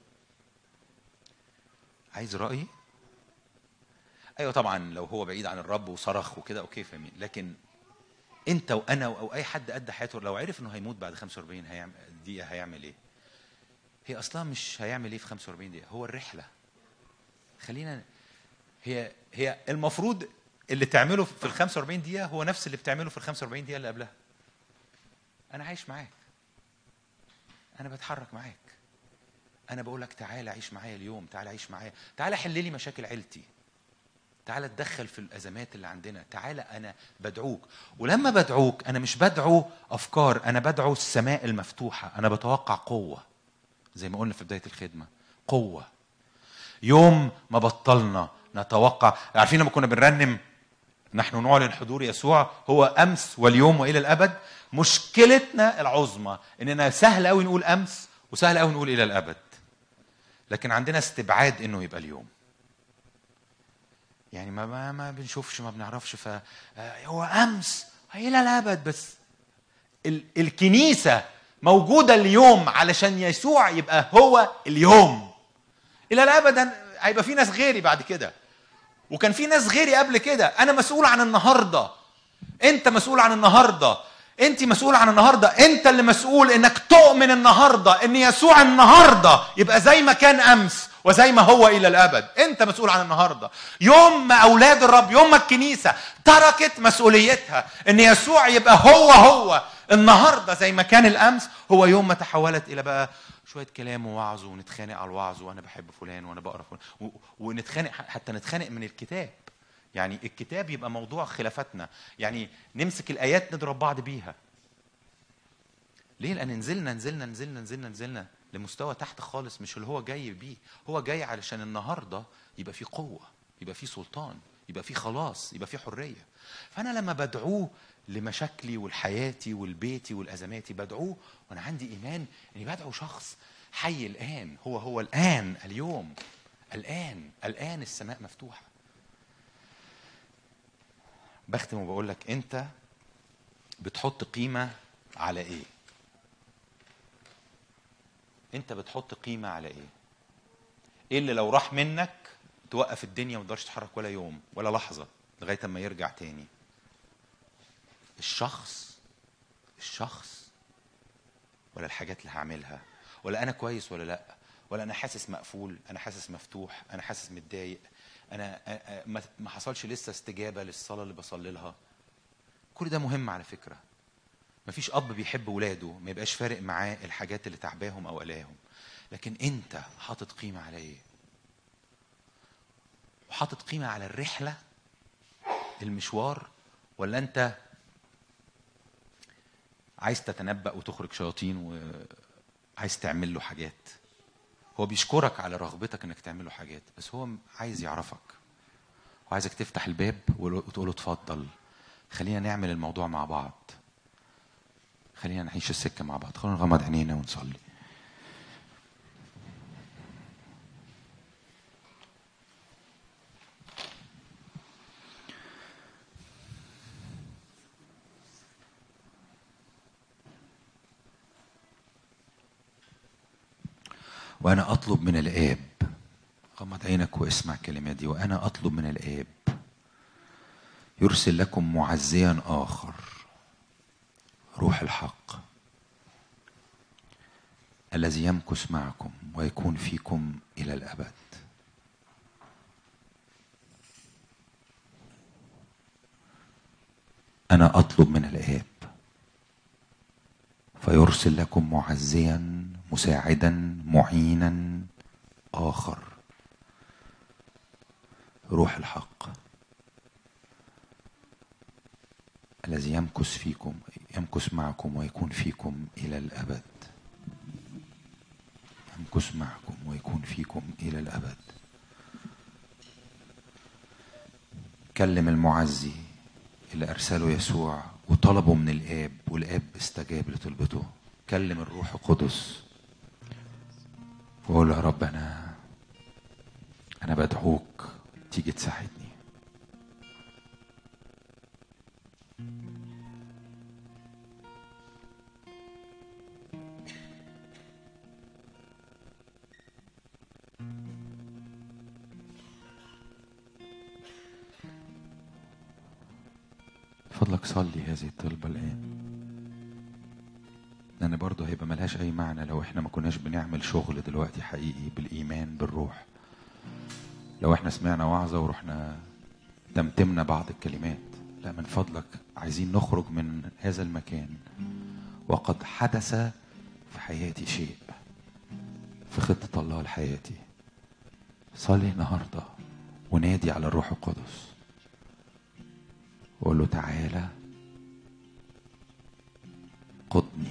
عايز رايي ايوه طبعا لو هو بعيد عن الرب وصرخ وكده اوكي فاهمين لكن انت وانا او اي حد ادى حياته لو عرف انه هيموت بعد 45 هيعمل دقيقه هيعمل ايه هي اصلا مش هيعمل ايه في 45 دقيقه هو الرحله خلينا هي هي المفروض اللي تعمله في ال 45 دقيقه هو نفس اللي بتعمله في ال 45 دقيقه اللي قبلها انا عايش معاك انا بتحرك معاك انا بقول لك تعالى عيش معايا اليوم تعالى عيش معايا تعالى حل لي مشاكل عيلتي تعالى اتدخل في الازمات اللي عندنا تعالى انا بدعوك ولما بدعوك انا مش بدعو افكار انا بدعو السماء المفتوحه انا بتوقع قوه زي ما قلنا في بدايه الخدمه قوه يوم ما بطلنا نتوقع عارفين لما كنا بنرنم نحن نعلن حضور يسوع هو امس واليوم والى الابد مشكلتنا العظمى اننا سهل قوي نقول امس وسهل قوي نقول الى الابد لكن عندنا استبعاد انه يبقى اليوم يعني ما ما, ما بنشوفش ما بنعرفش ف هو امس الى الابد بس ال الكنيسه موجوده اليوم علشان يسوع يبقى هو اليوم الى الابد هيبقى في ناس غيري بعد كده وكان في ناس غيري قبل كده انا مسؤول عن النهارده انت مسؤول عن النهارده انت مسؤول عن النهارده انت اللي مسؤول انك تؤمن النهارده ان يسوع النهارده يبقى زي ما كان امس وزي ما هو الى الابد انت مسؤول عن النهارده يوم ما اولاد الرب يوم ما الكنيسه تركت مسؤوليتها ان يسوع يبقى هو هو النهارده زي ما كان الامس هو يوم ما تحولت الى بقى شويه كلام ووعظ ونتخانق على الوعظ وانا بحب فلان وانا بقرا فلان و- ونتخانق حتى نتخانق من الكتاب يعني الكتاب يبقى موضوع خلافاتنا يعني نمسك الايات نضرب بعض بيها ليه لان نزلنا نزلنا نزلنا نزلنا نزلنا لمستوى تحت خالص مش اللي هو جاي بيه هو جاي علشان النهارده يبقى في قوه يبقى في سلطان يبقى في خلاص يبقى في حريه فانا لما بدعوه لمشاكلي ولحياتي ولبيتي ولازماتي بدعوه وانا عندي ايمان اني بدعو شخص حي الان هو هو الان اليوم الان الان السماء مفتوحه بختم وبقول لك انت بتحط قيمه على ايه انت بتحط قيمه على ايه ايه اللي لو راح منك توقف الدنيا وما تقدرش تتحرك ولا يوم ولا لحظه لغايه اما يرجع تاني الشخص الشخص ولا الحاجات اللي هعملها ولا انا كويس ولا لا ولا انا حاسس مقفول انا حاسس مفتوح انا حاسس متضايق انا أ- أ- ما- ما حصلش لسه استجابه للصلاه اللي بصلي لها كل ده مهم على فكره مفيش اب بيحب ولاده ما يبقاش فارق معاه الحاجات اللي تعباهم او قلاهم لكن انت حاطط قيمه على ايه وحاطط قيمه على الرحله المشوار ولا انت عايز تتنبأ وتخرج شياطين وعايز تعمل له حاجات هو بيشكرك على رغبتك انك تعمل له حاجات بس هو عايز يعرفك وعايزك تفتح الباب وتقول له اتفضل خلينا نعمل الموضوع مع بعض خلينا نعيش السكه مع بعض خلينا نغمض عينينا ونصلي وانا اطلب من الاب غمض عينك واسمع الكلمات دي وانا اطلب من الاب يرسل لكم معزيا اخر روح الحق الذي يمكث معكم ويكون فيكم الى الابد انا اطلب من الاب فيرسل لكم معزيا مساعدا معينا اخر روح الحق الذي يمكث فيكم يمكث معكم ويكون فيكم الى الابد يمكث معكم ويكون فيكم الى الابد كلم المعزي اللي ارسله يسوع وطلبه من الاب والاب استجاب لطلبته كلم الروح القدس وقول يا رب انا انا بدعوك تيجي تساعدني فضلك صلي هذه الطلبة الآن لأن برضه هيبقى ملهاش أي معنى لو إحنا ما كناش بنعمل شغل دلوقتي حقيقي بالإيمان بالروح لو إحنا سمعنا وعظة ورحنا تمتمنا بعض الكلمات لا من فضلك عايزين نخرج من هذا المكان وقد حدث في حياتي شيء في خطة الله لحياتي صلي النهاردة ونادي على الروح القدس وقول له تعالى قدني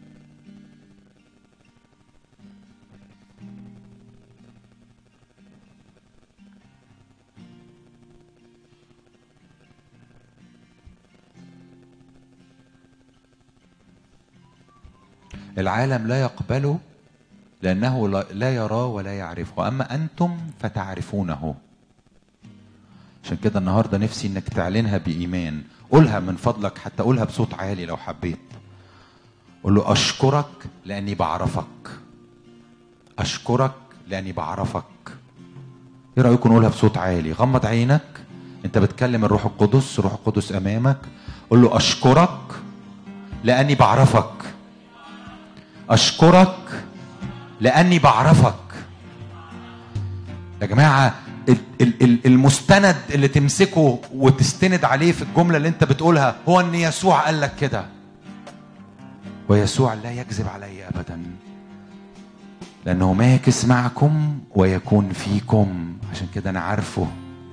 العالم لا يقبله لأنه لا- لا يراه ولا يعرفه أما أنتم فتعرفونه عشان كده النهاردة نفسي إنك تعلنها بإيمان قولها من فضلك حتى قولها بصوت عالي لو حبيت قول له أشكرك لأني بعرفك أشكرك لأني بعرفك إيه رأيكم نقولها بصوت عالي غمض عينك أنت بتكلم الروح القدس الروح القدس أمامك قول له أشكرك لأني بعرفك أشكرك لأني بعرفك يا جماعة ال- ال- ال- المستند اللي تمسكه وتستند عليه في الجملة اللي انت بتقولها هو ان يسوع قال لك كده ويسوع لا يكذب علي ابدا لانه ماكس معكم ويكون فيكم عشان كده انا عارفه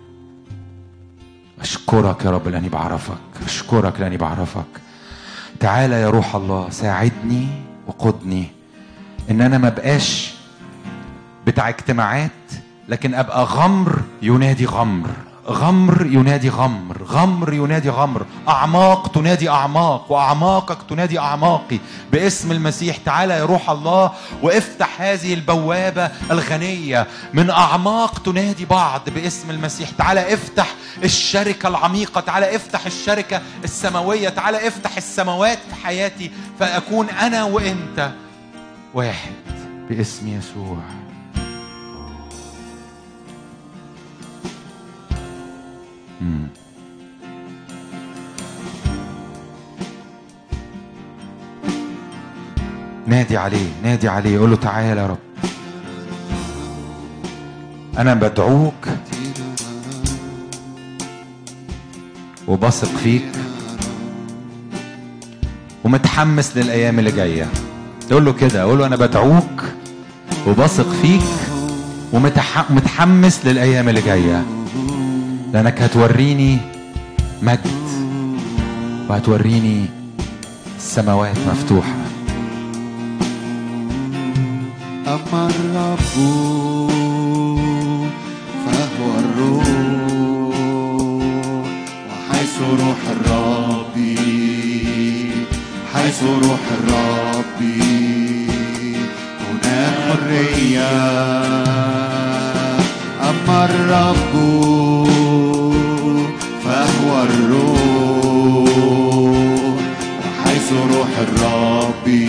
اشكرك يا رب لاني بعرفك اشكرك لاني بعرفك تعالى يا روح الله ساعدني وقدني ان انا ما بقاش بتاع اجتماعات لكن ابقى غمر ينادي غمر غمر ينادي غمر غمر ينادي غمر اعماق تنادي اعماق واعماقك تنادي اعماقي باسم المسيح تعالى يا روح الله وافتح هذه البوابه الغنيه من اعماق تنادي بعض باسم المسيح تعالى افتح الشركه العميقه تعالى افتح الشركه السماويه تعالى افتح السماوات في حياتي فاكون انا وانت واحد باسم يسوع مم. نادي عليه نادي عليه قول له تعالى يا رب انا بدعوك وبثق فيك ومتحمس للايام اللي جايه تقول له كده قول له انا بدعوك وبثق فيك ومتحمس للايام اللي جايه لانك هتوريني مجد وهتوريني السماوات مفتوحه أما الرب فهو الروح وحيث روح الرب حيث روح الرب هناك حرية أما الرب فهو الروح وحيث روح الرب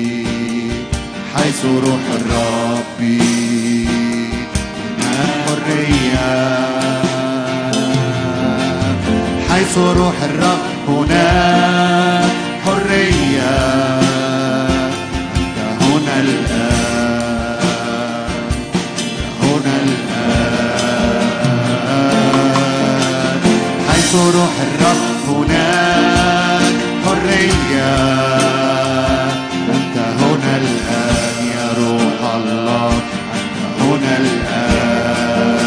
حيث روح الرب هناك حرية حيث روح الرب هناك حرية أنت هنا الآن هنا الآن حيث روح الرب هناك حرية أنت هنا الآن يا روح الله أنت هنا الآن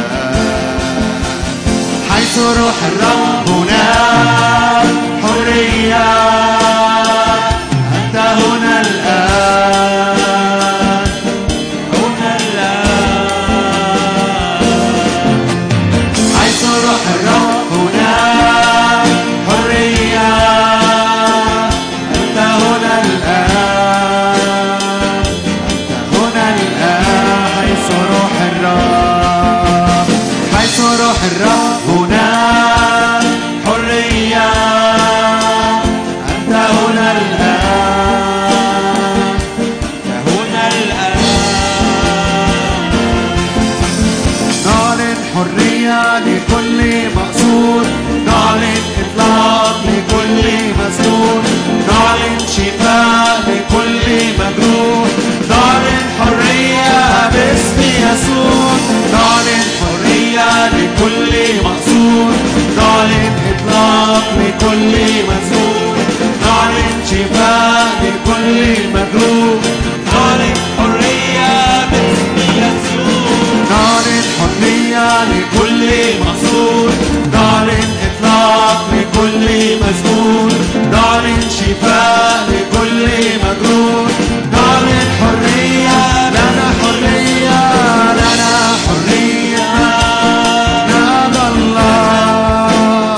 حيث روح الرب هناك حرية أنت هنا الآن هنا الآن حيث روح الرب هناك حرية أنت هنا الآن أنت هنا الآن حيث روح الرب حيث روح الرب هناك حرية أنت هنا الآن أنت هنا الآن نعلن حرية لكل مقصود نعلن إطلاق لكل مسجون نعلن شفاء لكل مجروح نعلن حرية باسم يسوع نعلن حرية لكل مقصود نعلن إطلاق لكل مسجون نعلن شفاء لكل مجروح نعلن حرية باسم يسوع نعلن حرية لكل مقصود نعلن إطلاق لكل مسجون نعلن شفاء لكل مجروح نعلن حرية لنا حرية لنا حرية نعم الله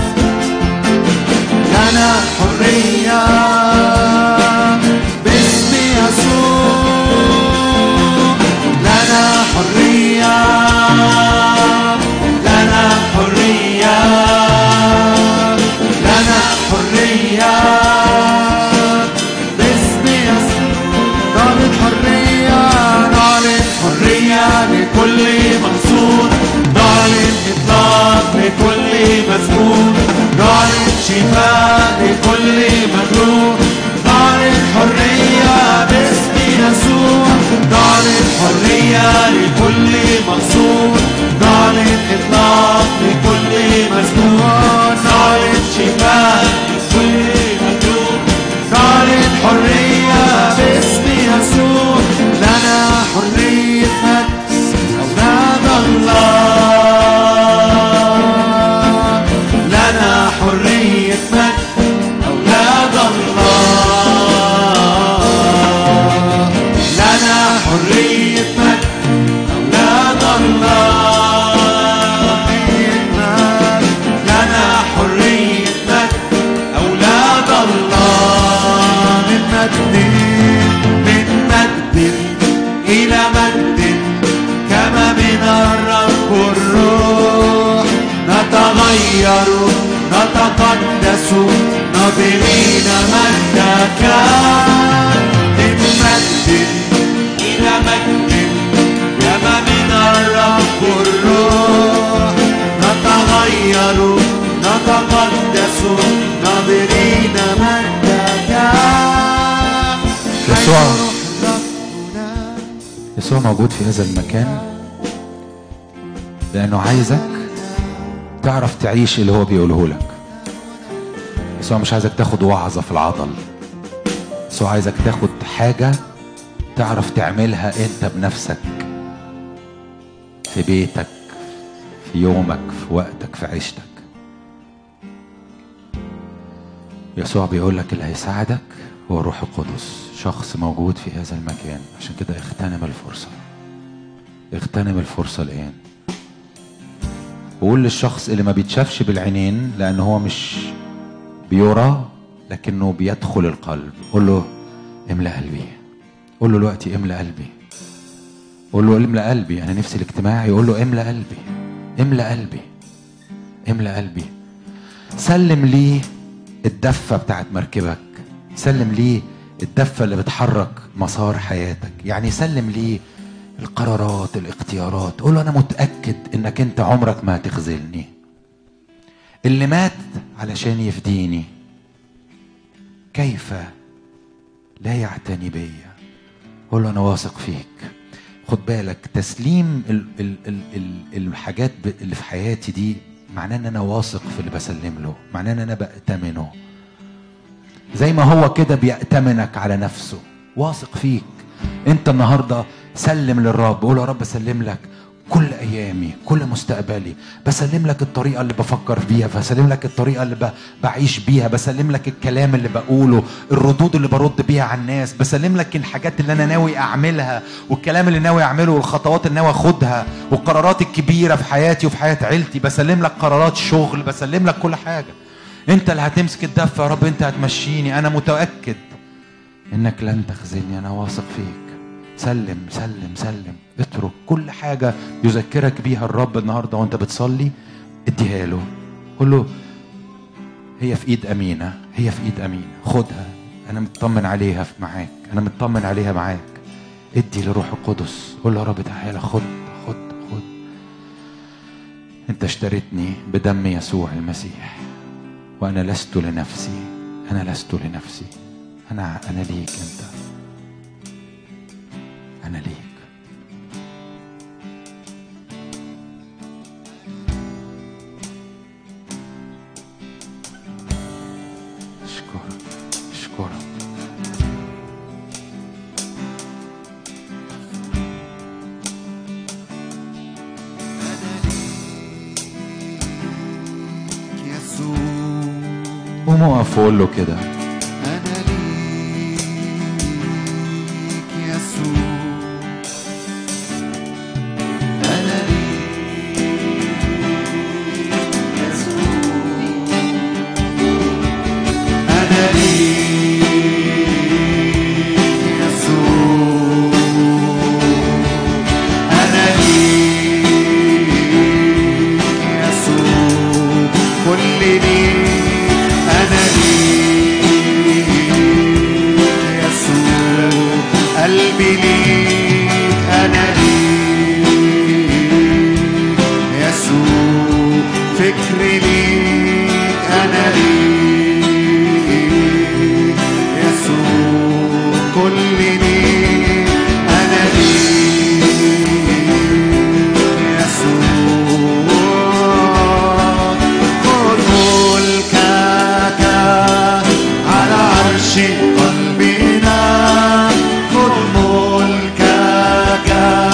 لنا حرية باسم يسوع لنا حرية لنا حرية لنا حرية باسم يسوع نعلن حرية نعلن حرية لكل مقصود نعلن إطلاق لكل مسجون نعلن شفاء لكل مجروح نعلن حرية باسم يسوع نعلن حرية لكل مقصود نعلن إطلاق لكل مسجون نعلن شفاء لكل مجروح نعلن مجد من مجد إلى مجد كما من الرب الروح نتغير نتقدس ناظرين مجدك من مجد إلى مجد كما من الرب الروح نتغير نتقدس ناظرين مجدك يسوع. حيث ربنا يسوع موجود في هذا المكان لأنه عايزك تعرف تعيش اللي هو بيقوله لك يسوع مش عايزك تاخد وعظة في العضل يسوع عايزك تاخد حاجة تعرف تعملها انت بنفسك في بيتك في يومك في وقتك في عيشتك يسوع بيقول لك اللي هيساعدك هو الروح القدس شخص موجود في هذا المكان عشان كده اغتنم الفرصة اغتنم الفرصة الآن وقول للشخص اللي ما بيتشافش بالعينين لأن هو مش بيرى لكنه بيدخل القلب قول له املأ قلبي قول له دلوقتي املأ قلبي قول له املأ قلبي أنا نفسي الاجتماع يقول له املأ قلبي املأ قلبي املأ قلبي سلم ليه الدفة بتاعت مركبك سلم ليه الدفة اللي بتحرك مسار حياتك يعني سلم ليه القرارات الاختيارات قول له أنا متأكد إنك أنت عمرك ما هتخذلني اللي مات علشان يفديني كيف لا يعتني بيا قول له أنا واثق فيك خد بالك تسليم ال ال ال ال الحاجات ب- اللي في حياتي دي معناه ان انا واثق في اللي بسلم له معناه ان انا بأتمنه زي ما هو كده بيأتمنك على نفسه واثق فيك انت النهارده سلم للرب قول يا رب اسلم لك كل ايامي كل مستقبلي بسلم لك الطريقه اللي بفكر بيها بسلم لك الطريقه اللي ب- بعيش بيها بسلم لك الكلام اللي بقوله الردود اللي برد بيها على الناس بسلم لك الحاجات اللي انا ناوي اعملها والكلام اللي ناوي اعمله والخطوات اللي ناوي اخدها والقرارات الكبيره في حياتي وفي حياه عيلتي بسلم لك قرارات شغل بسلم لك كل حاجه انت اللي هتمسك الدفه يا رب انت هتمشيني انا متاكد انك لن تخذلني انا واثق فيك سلم سلم سلم اترك كل حاجة يذكرك بيها الرب النهاردة وانت بتصلي اديها له قول له هي في ايد امينة هي في ايد امينة خدها انا مطمن عليها في- معاك انا مطمن عليها معاك ادي لروح القدس قول له يا رب تعالى خد خد خد انت اشتريتني بدم يسوع المسيح وانا لست لنفسي انا لست لنفسي انا انا ليك انت انا ليك اشكرك اشكرك يسوع قوم اقف وقول له كده أنا ليك يسوع أنا ليك يسوع أنا ليك يسوع أنا ليك يسوع كل ليك أنا ليك يسوع قلبي ليك أنا ليك يسوع فكري ليك أنا ليك يسوع كل ليك أنا ليك يسوع خذ ملكك على عرش قلبنا خذ ملكك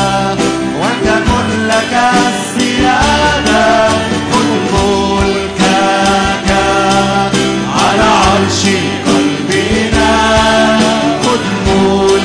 وتكن لك السيادة خذ ملكك على عرش قلبنا خذ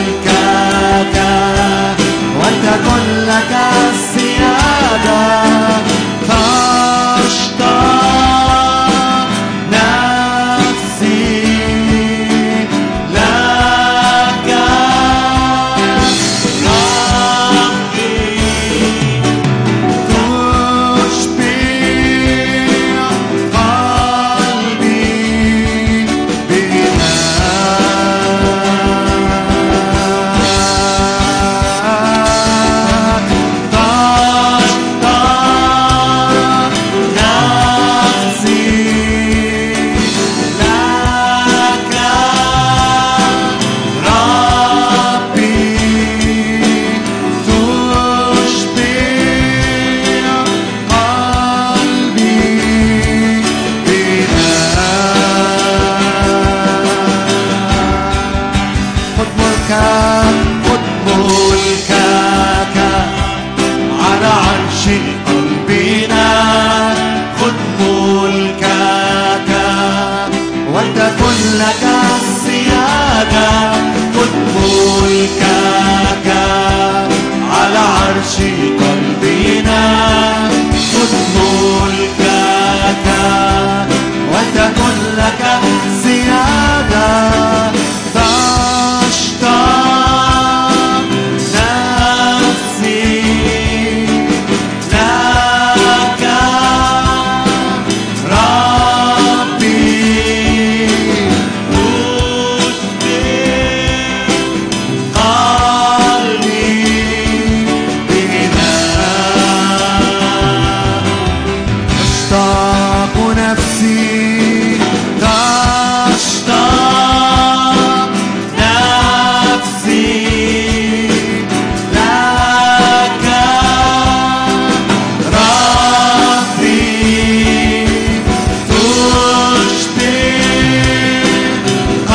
ملكك خذ ملكك على عرش قلبنا خذ ملكك ولتكن لك السيادة خذ ملكك على عرش قلبنا خذ ملكك وتكن لك زيادة تشتاق نفسي لك ربي أشبه قلبي بغناء تشتاق نفسي تشتاق نفسي لك ربي تشبه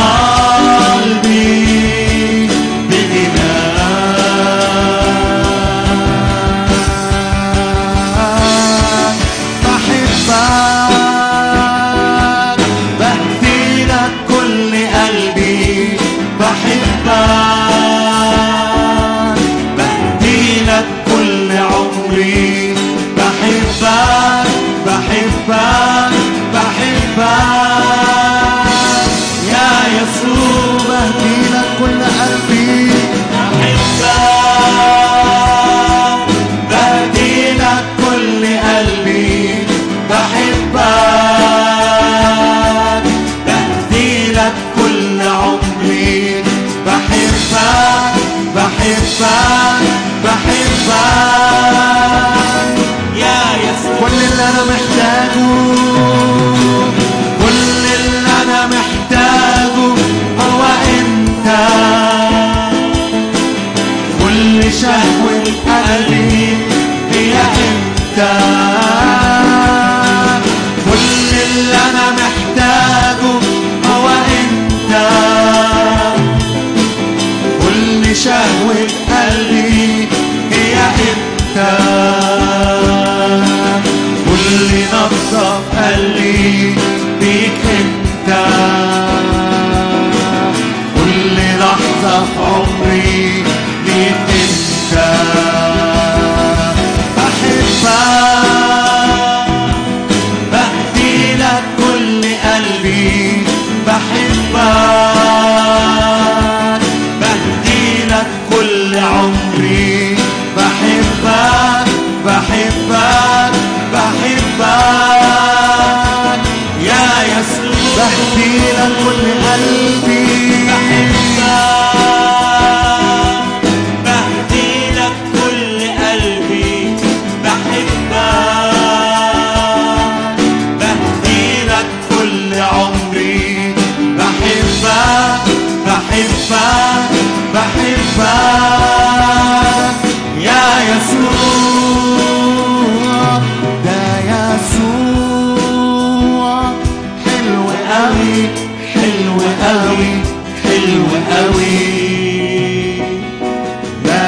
قلبي بغناء بحبك بهدي لك كل قلبي بحبك بهدي لك كل عمري بحبك بحبك بحبك يا يسوع بهدي لك كل قلبي بحبك بهدي لك كل قلبي بحبك بهدي لك كل عمري بحبك بحبك بحبك يا يسوع كل اللي انا محتاجه كل اللي انا محتاجه هو انت كل شهوة قلبي هي انت كل اللي انا محتاجه هو انت كل شهوة قلبي هي انت كل نبضة في قلبي بيك انت كل لحظة في عمري ليك انت بحبك بهدي لك كل قلبي بحبك بهدي لك كل عمري بحبك بحبك بحبك يا يسوع بهدي لك كل قلبي بحبك بهدي لك كل قلبي بحبك بهدي لك كل عمري بحبك بحبك بحبك يا يسوع ده يسوع حلو قوي حلو قوي حلو قوي يا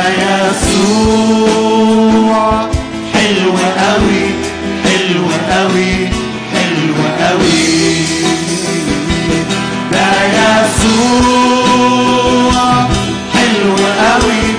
يسوع حلو قوي حلو قوي حلو قوي ده يسوع حلو قوي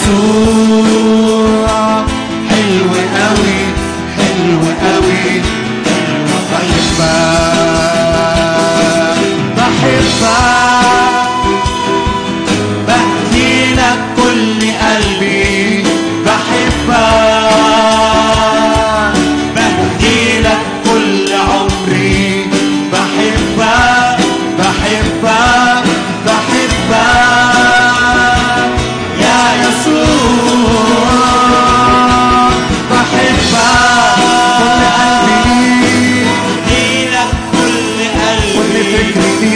يسوع حلو قوي حلو قوي حلو بحبك بحبك بهدي لك كل قلبي بحبك بهدي لك كل عمري بحبك بحبك بحبك يا يسوع بحبك كل قلبي لك كل قلبي كل فكري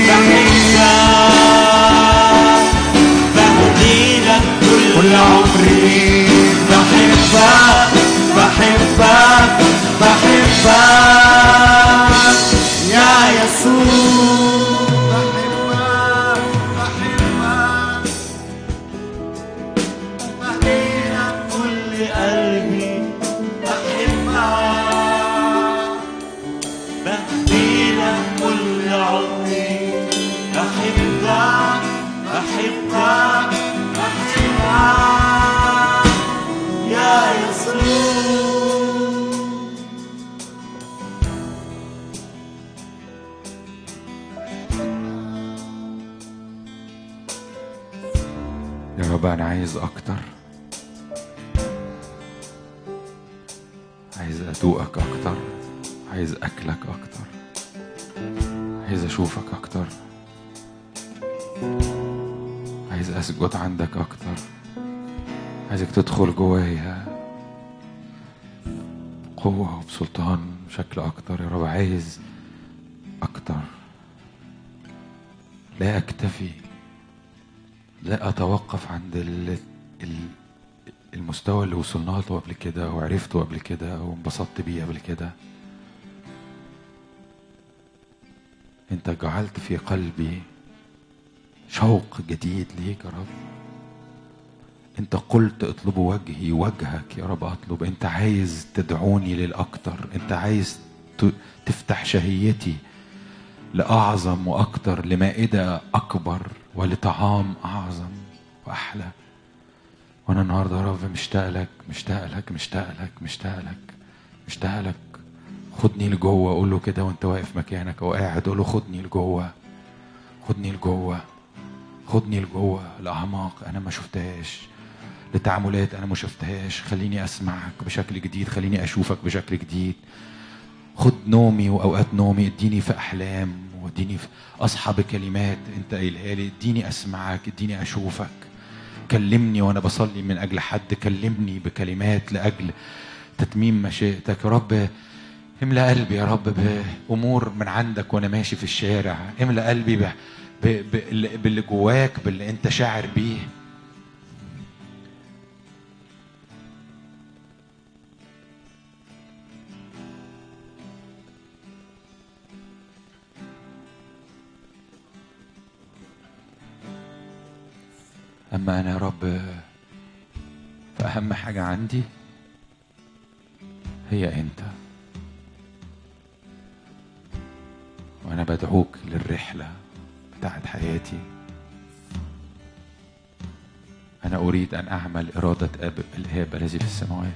بهدي لك كل كل عمري بحبك بحبك بحبك يا يسوع بحبك بحبك بهديلك كل قلبي بحبك بهدي لك كل عمري بحبك بحبك بحبك يا يسوع يا رب أنا عايز أكتر عايز أدوقك أكتر عايز أكلك أكتر عايز أشوفك أكتر عايز أسجد عندك أكتر عايزك تدخل جوايا قوة وبسلطان بشكل أكتر يا رب عايز أكتر لا أكتفي لا اتوقف عند ال... ال... المستوى اللي وصلنا له قبل كده وعرفته قبل كده وانبسطت بيه قبل كده انت جعلت في قلبي شوق جديد ليك يا رب انت قلت اطلبوا وجهي وجهك يا رب اطلب انت عايز تدعوني للاكتر انت عايز ت... تفتح شهيتي لأعظم وأكتر لمائدة أكبر ولطعام أعظم وأحلى وأنا النهاردة يا رب مشتاق لك مشتاق لك مشتاق لك مشتاق لك مشتاق لك خدني لجوه قول له كده وانت واقف مكانك او قاعد قول له خدني لجوه خدني لجوه خدني لجوه لاعماق انا ما شفتهاش لتعاملات انا ما شفتهاش خليني اسمعك بشكل جديد خليني اشوفك بشكل جديد خد نومي واوقات نومي اديني في احلام واديني في اصحى بكلمات انت قايلها لي اديني اسمعك اديني اشوفك كلمني وانا بصلي من اجل حد كلمني بكلمات لاجل تتميم مشيئتك يا رب املا قلبي يا رب بامور من عندك وانا ماشي في الشارع املا قلبي ب... ب... ب... باللي جواك باللي انت شاعر بيه أما أنا يا رب فأهم حاجة عندي هي أنت وأنا بدعوك للرحلة بتاعت حياتي أنا أريد أن أعمل إرادة أب الآب الذي في السماوات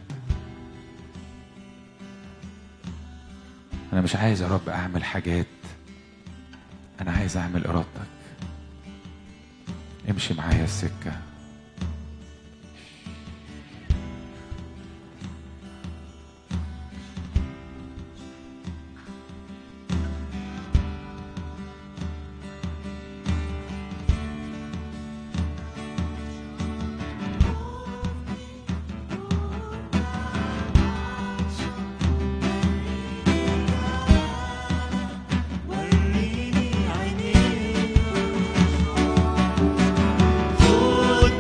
أنا مش عايز يا رب أعمل حاجات أنا عايز أعمل إرادتك امشي معايا السكة وريني عينيك خد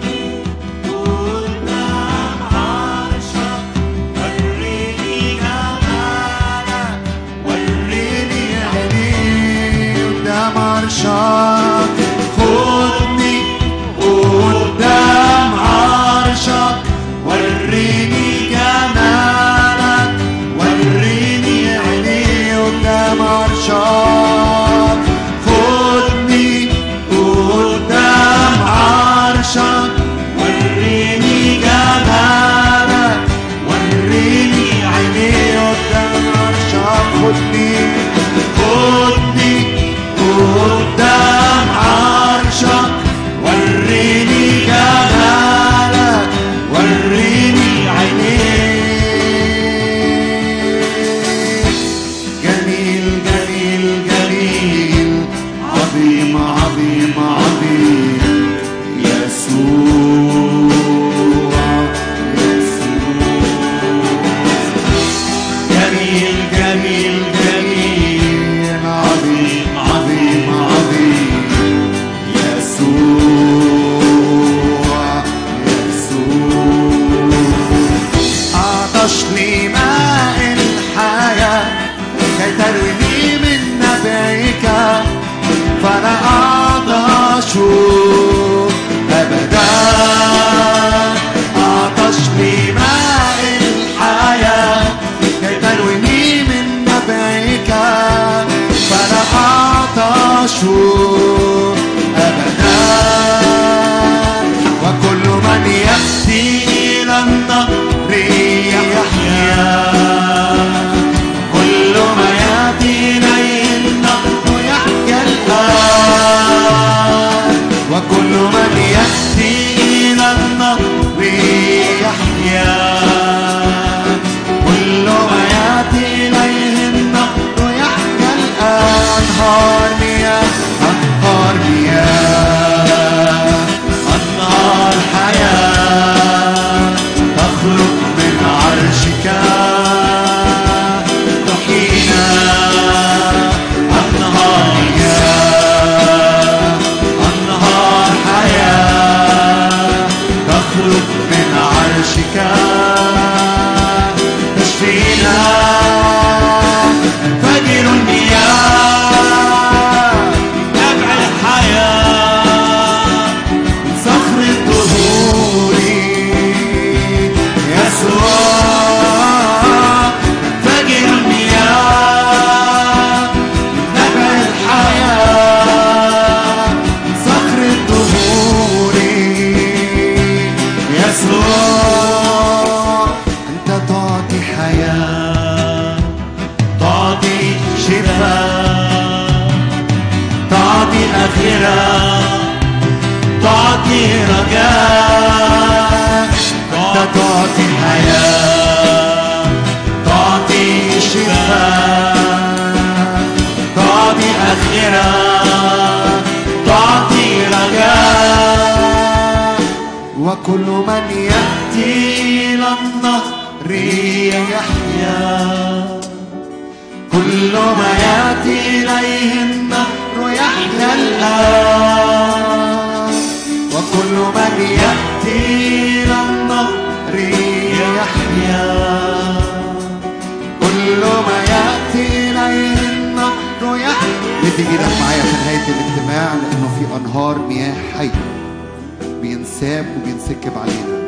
من عرشك تشفينا فجر المياه نبع الحياة صخر الدهور يسوع فجر المياه نبع الحياة صخر الدهور يسوع أنت تعطي حياة تعطي شفاء تعطي آخرة تعطي رجاء أنت تعطي حياة تعطي شفاء تعطي آخرة تعطي رجاء وكل من يأتي إلى النهر يحيا كل ما يأتي إليه النهر يحيا الآن وكل من يأتي إلى النهر يحيا كل ما يأتي إليه النهر يحيا مد ايدك معايا في نهاية الاجتماع لأنه في أنهار مياه حية بينساب وبينسكب علينا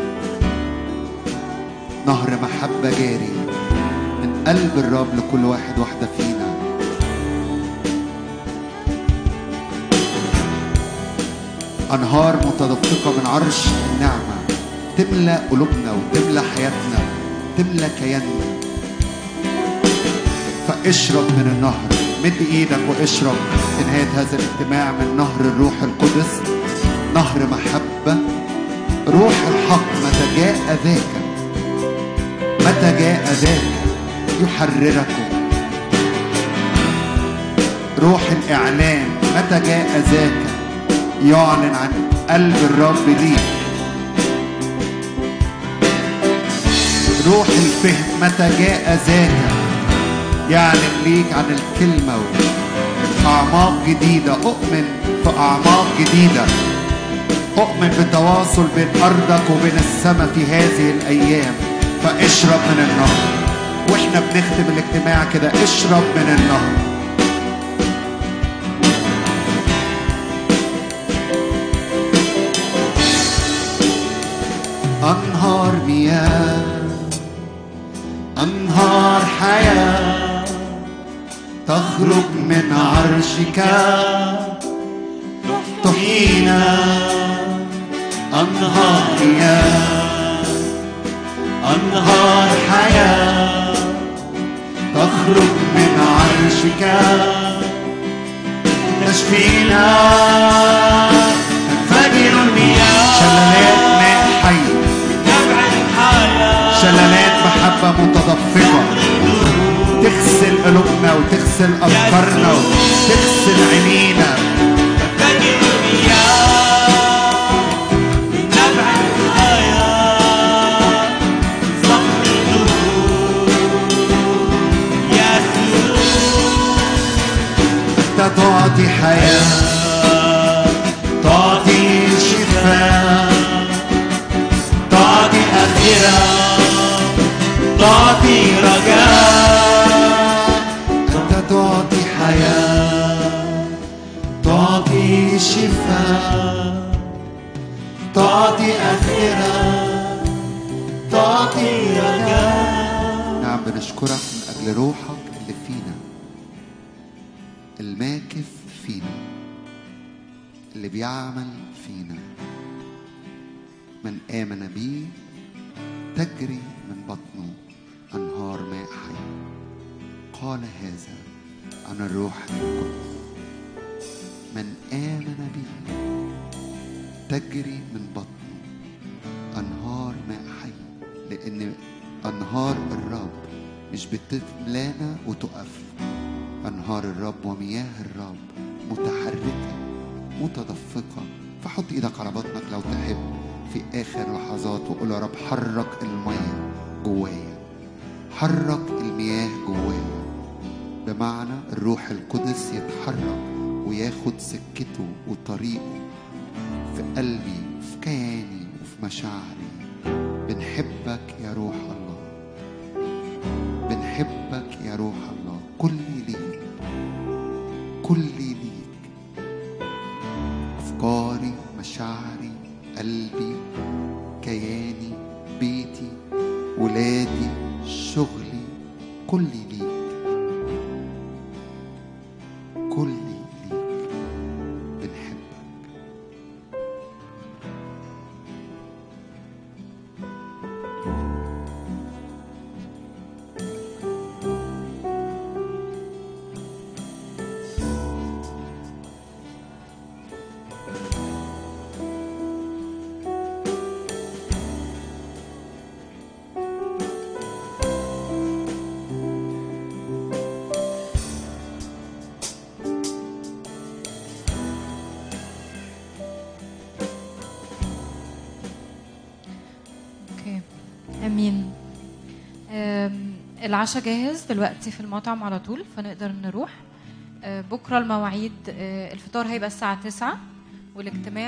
نهر محبة جاري من قلب الرب لكل واحد واحدة فينا أنهار متدفقة من عرش النعمة تملى قلوبنا وتملى حياتنا تملى كياننا فاشرب من النهر مد ايدك واشرب في نهاية هذا الاجتماع من نهر الروح القدس نهر محبة روح الحق متى جاء ذاك متى جاء ذاك يحرركم روح الإعلان متى جاء ذاك يعلن عن قلب الرب ليك روح الفهم متى جاء ذاك يعلن ليك عن الكلمة أعماق جديدة أؤمن في أعماق جديدة أؤمن بتواصل بين أرضك وبين السماء في هذه الأيام فاشرب من النهر واحنا بنختم الاجتماع كده اشرب من النهر أنهار مياه أنهار حياة تخرج من عرشك تحيينا أنهار مياه أنهار حياة تخرج من عرشك تشفينا تنفجر المياه شلالات ماء حي نبع الحياة شلالات محبة متدفقة تغسل قلوبنا وتغسل أفكارنا وتغسل عينينا فجر المياه من نبع الحياة صخر النور يسوع أنت تعطي حياة تعطي شفاء تعطي آخرة تعطي رجاء أنت تعطي حياة تعطي شفاء تعطي آخرة تعطي رجاء نعم بنشكرك من أجل روحك اللي فينا الماكث فينا اللي بيعمل فينا من آمن بي تجري من بطنه أنهار ماء حي قال هذا عن الروح القدس من آمن بي تجري من بطنه أنهار ماء حي لأن أنهار الرب مش بتملانا وتقف أنهار الرب ومياه الرب متحركة متدفقة فحط إيدك على بطنك لو تحب في آخر لحظات وقول يا رب حرك المياه جوايا حرك المياه جوايا بمعنى الروح القدس يتحرك وياخد سكته وطريقه في قلبي وفي كياني وفي مشاعري بنحبك يا روح الله بنحبك يا روح الله كلي ليك كلي ليك أفكاري مشاعري قلبي كياني بيتي ولادي شغلي كلي ليك كلي ليك بنحبك اوكي امين أم، العشاء جاهز دلوقتي في المطعم على طول فنقدر نروح أه، بكره المواعيد أه، الفطار هيبقى الساعه 9 والاجتماع